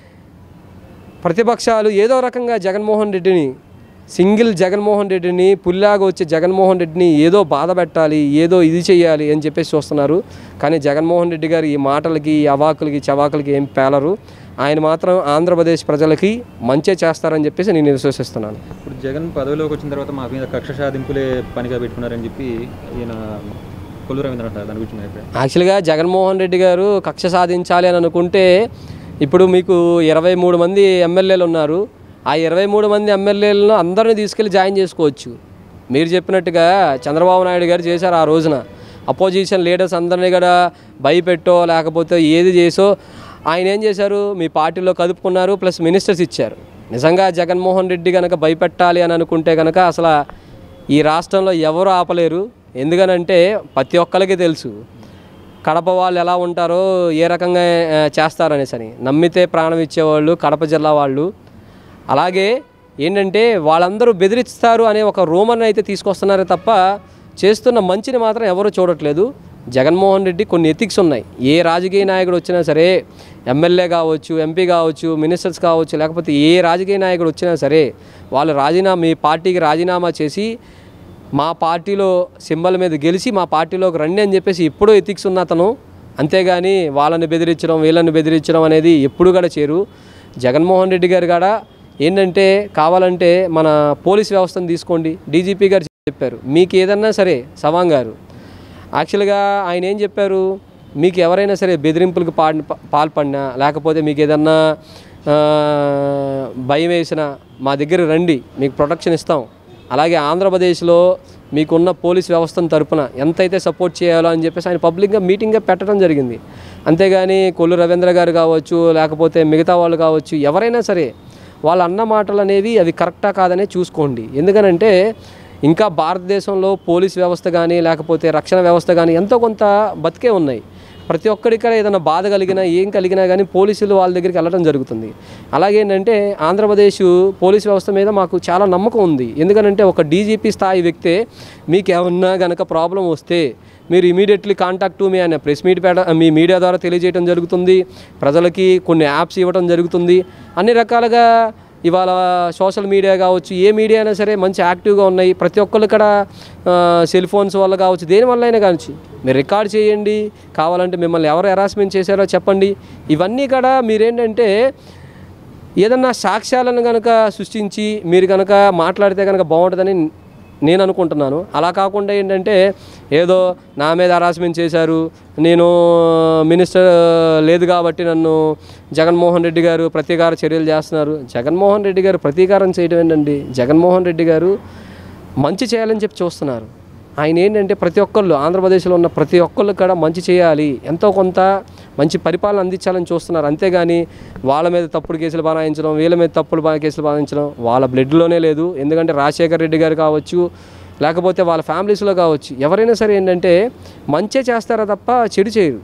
ప్రతిపక్షాలు ఏదో రకంగా జగన్మోహన్ రెడ్డిని సింగిల్ జగన్మోహన్ రెడ్డిని పుల్లాగా వచ్చే జగన్మోహన్ రెడ్డిని ఏదో బాధ పెట్టాలి ఏదో ఇది చేయాలి అని చెప్పేసి చూస్తున్నారు కానీ జగన్మోహన్ రెడ్డి గారు ఈ మాటలకి ఈ అవాకులకి చవాకులకి ఏం పేలరు ఆయన మాత్రం ఆంధ్రప్రదేశ్ ప్రజలకి మంచే చేస్తారని చెప్పేసి నేను విశ్వసిస్తున్నాను ఇప్పుడు జగన్ పదవిలోకి వచ్చిన తర్వాత మా మీద కక్ష సాధింపులే పనిగా పెట్టుకున్నారని చెప్పి ఈయన కొల్లు రవీంద్ర అంటారు దాని గురించి మీ అభిప్రాయం యాక్చువల్గా జగన్మోహన్ రెడ్డి గారు కక్ష సాధించాలి అని అనుకుంటే ఇప్పుడు మీకు ఇరవై మూడు మంది ఎమ్మెల్యేలు ఉన్నారు ఆ ఇరవై మూడు మంది ఎమ్మెల్యేలను అందరిని తీసుకెళ్ళి జాయిన్ చేసుకోవచ్చు మీరు చెప్పినట్టుగా చంద్రబాబు నాయుడు గారు చేశారు ఆ రోజున అపోజిషన్ లీడర్స్ అందరినీ కూడా భయపెట్టో లేకపోతే ఏది చేసో ఆయన ఏం చేశారు మీ పార్టీలో కదుపుకున్నారు ప్లస్ మినిస్టర్స్ ఇచ్చారు నిజంగా జగన్మోహన్ రెడ్డి కనుక భయపెట్టాలి అని అనుకుంటే కనుక అసలు ఈ రాష్ట్రంలో ఎవరు ఆపలేరు ఎందుకనంటే ప్రతి ఒక్కరికి తెలుసు కడప వాళ్ళు ఎలా ఉంటారో ఏ రకంగా ఆ, చేస్తారనేసి అని నమ్మితే ప్రాణం ఇచ్చేవాళ్ళు కడప జిల్లా వాళ్ళు అలాగే ఏంటంటే వాళ్ళందరూ బెదిరిస్తారు అనే ఒక రూమర్ని అయితే తీసుకొస్తున్నారే తప్ప చేస్తున్న మంచిని మాత్రం ఎవరు చూడట్లేదు జగన్మోహన్ రెడ్డి కొన్ని ఎథిక్స్ ఉన్నాయి ఏ రాజకీయ నాయకుడు వచ్చినా సరే ఎమ్మెల్యే కావచ్చు ఎంపీ కావచ్చు మినిస్టర్స్ కావచ్చు లేకపోతే ఏ రాజకీయ నాయకుడు వచ్చినా సరే వాళ్ళు రాజీనామా మీ పార్టీకి రాజీనామా చేసి మా పార్టీలో సింబల్ మీద గెలిచి మా పార్టీలోకి రండి అని చెప్పేసి ఎప్పుడూ ఎథిక్స్ ఉన్న అతను అంతేగాని వాళ్ళని బెదిరించడం వీళ్ళని బెదిరించడం అనేది ఎప్పుడు కూడా చేరు జగన్మోహన్ రెడ్డి గారు కూడా ఏంటంటే కావాలంటే మన పోలీస్ వ్యవస్థను తీసుకోండి డీజీపీ గారు చెప్పారు మీకు ఏదన్నా సరే సవాంగ్ గారు యాక్చువల్గా ఆయన ఏం చెప్పారు మీకు ఎవరైనా సరే బెదిరింపులకు పా పాల్పడినా లేకపోతే మీకు ఏదన్నా ఆ, భయం వేసినా మా దగ్గర రండి మీకు ప్రొటెక్షన్ ఇస్తాం అలాగే ఆంధ్రప్రదేశ్లో మీకున్న పోలీస్ వ్యవస్థను తరపున ఎంతైతే సపోర్ట్ చేయాలో అని చెప్పేసి ఆయన పబ్లిక్గా మీటింగ్గా పెట్టడం జరిగింది అంతేగాని కొల్లు రవీంద్ర గారు కావచ్చు లేకపోతే మిగతా వాళ్ళు కావచ్చు ఎవరైనా సరే వాళ్ళ అన్న మాటలు అనేవి అవి కరెక్టా కాదనే చూసుకోండి ఎందుకనంటే ఇంకా భారతదేశంలో పోలీస్ వ్యవస్థ కానీ లేకపోతే రక్షణ వ్యవస్థ కానీ ఎంతో కొంత బతికే ఉన్నాయి ప్రతి ఒక్కడిక్కడ ఏదైనా బాధ కలిగినా ఏం కలిగినా కానీ పోలీసులు వాళ్ళ దగ్గరికి వెళ్ళడం జరుగుతుంది అలాగే ఏంటంటే ఆంధ్రప్రదేశ్ పోలీస్ వ్యవస్థ మీద మాకు చాలా నమ్మకం ఉంది ఎందుకనంటే ఒక డీజీపీ స్థాయి వ్యక్తే మీకు ఏమన్నా గనక ప్రాబ్లం వస్తే మీరు ఇమీడియట్లీ కాంటాక్ట్ మీ అనే ప్రెస్ మీట్ పెట్ట మీ మీడియా ద్వారా తెలియజేయడం జరుగుతుంది ప్రజలకి కొన్ని యాప్స్ ఇవ్వడం జరుగుతుంది అన్ని రకాలుగా ఇవాళ సోషల్ మీడియా కావచ్చు ఏ మీడియా అయినా సరే మంచి యాక్టివ్గా ఉన్నాయి ప్రతి ఒక్కళ్ళు ఇక్కడ సెల్ ఫోన్స్ వల్ల కావచ్చు దేని వల్ల అయినా కావచ్చు మీరు రికార్డ్ చేయండి కావాలంటే మిమ్మల్ని ఎవరు హెరాస్మెంట్ చేశారో చెప్పండి ఇవన్నీ కూడా మీరేంటంటే ఏదన్నా సాక్ష్యాలను కనుక సృష్టించి మీరు కనుక మాట్లాడితే కనుక బాగుంటుందని నేను అనుకుంటున్నాను అలా కాకుండా ఏంటంటే ఏదో నా మీద హరాస్మెంట్ చేశారు నేను మినిస్టర్ లేదు కాబట్టి నన్ను జగన్మోహన్ రెడ్డి గారు ప్రతీకార చర్యలు చేస్తున్నారు జగన్మోహన్ రెడ్డి గారు ప్రతీకారం చేయడం ఏంటండి జగన్మోహన్ రెడ్డి గారు మంచి చేయాలని చెప్పి చూస్తున్నారు ఆయన ఏంటంటే ప్రతి ఒక్కళ్ళు ఆంధ్రప్రదేశ్లో ఉన్న ప్రతి ఒక్కళ్ళు కూడా మంచి చేయాలి ఎంతో కొంత మంచి పరిపాలన అందించాలని చూస్తున్నారు అంతేగాని వాళ్ళ మీద తప్పుడు కేసులు బనాయించడం వీళ్ళ మీద తప్పుడు బా- కేసులు బనాయించడం వాళ్ళ బ్లడ్లోనే లేదు ఎందుకంటే రాజశేఖర్ రెడ్డి గారు కావచ్చు లేకపోతే వాళ్ళ ఫ్యామిలీస్లో కావచ్చు ఎవరైనా సరే ఏంటంటే మంచే చేస్తారా తప్ప చెడు చేయరు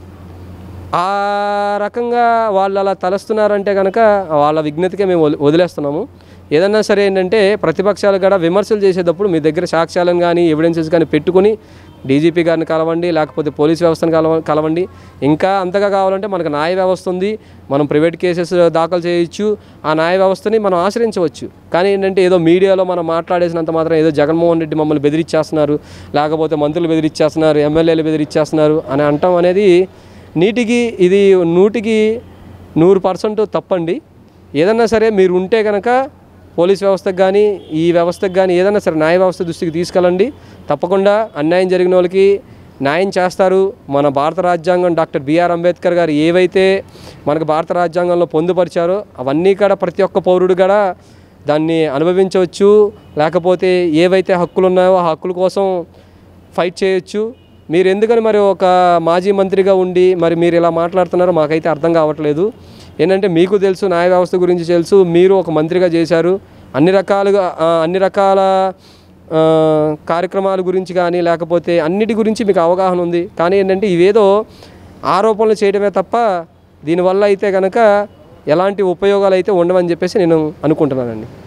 ఆ రకంగా వాళ్ళు అలా తలస్తున్నారంటే కనుక వాళ్ళ విజ్ఞతకే మేము వదిలి- వదిలేస్తున్నాము ఏదన్నా సరే ఏంటంటే ప్రతిపక్షాలు కూడా విమర్శలు చేసేటప్పుడు మీ దగ్గర సాక్ష్యాలను కానీ ఎవిడెన్సెస్ కానీ పెట్టుకుని డీజీపీ గారిని కలవండి లేకపోతే పోలీస్ వ్యవస్థను కలవ కలవండి ఇంకా అంతగా కావాలంటే మనకు న్యాయ వ్యవస్థ ఉంది మనం ప్రైవేట్ కేసెస్ దాఖలు చేయొచ్చు ఆ న్యాయ వ్యవస్థని మనం ఆశ్రయించవచ్చు కానీ ఏంటంటే ఏదో మీడియాలో మనం మాట్లాడేసినంత మాత్రం ఏదో జగన్మోహన్ రెడ్డి మమ్మల్ని బెదిరించేస్తున్నారు లేకపోతే మంత్రులు బెదిరించేస్తున్నారు ఎమ్మెల్యేలు బెదిరించేస్తున్నారు అని అంటాం అనేది నీటికి ఇది నూటికి నూరు పర్సెంట్ తప్పండి ఏదన్నా సరే మీరు ఉంటే కనుక పోలీస్ వ్యవస్థకు కానీ ఈ వ్యవస్థకు కానీ ఏదైనా సరే న్యాయ వ్యవస్థ దృష్టికి తీసుకెళ్ళండి తప్పకుండా అన్యాయం జరిగిన వాళ్ళకి న్యాయం చేస్తారు మన భారత రాజ్యాంగం డాక్టర్ బిఆర్ అంబేద్కర్ గారు ఏవైతే మనకు భారత రాజ్యాంగంలో పొందుపరిచారో అవన్నీ కూడా ప్రతి ఒక్క పౌరుడు కూడా దాన్ని అనుభవించవచ్చు లేకపోతే ఏవైతే హక్కులు ఉన్నాయో ఆ హక్కుల కోసం ఫైట్ చేయొచ్చు మీరు ఎందుకని మరి ఒక మాజీ మంత్రిగా ఉండి మరి మీరు ఇలా మాట్లాడుతున్నారో మాకైతే అర్థం కావట్లేదు ఏంటంటే మీకు తెలుసు న్యాయ వ్యవస్థ గురించి తెలుసు మీరు ఒక మంత్రిగా చేశారు అన్ని రకాలుగా ఆ, అన్ని రకాల ఆ, కార్యక్రమాల గురించి కానీ లేకపోతే అన్నిటి గురించి మీకు అవగాహన ఉంది కానీ ఏంటంటే ఇవేదో ఆరోపణలు చేయడమే తప్ప దీనివల్ల అయితే కనుక ఎలాంటి ఉపయోగాలు అయితే ఉండవని చెప్పేసి నేను అనుకుంటున్నానండి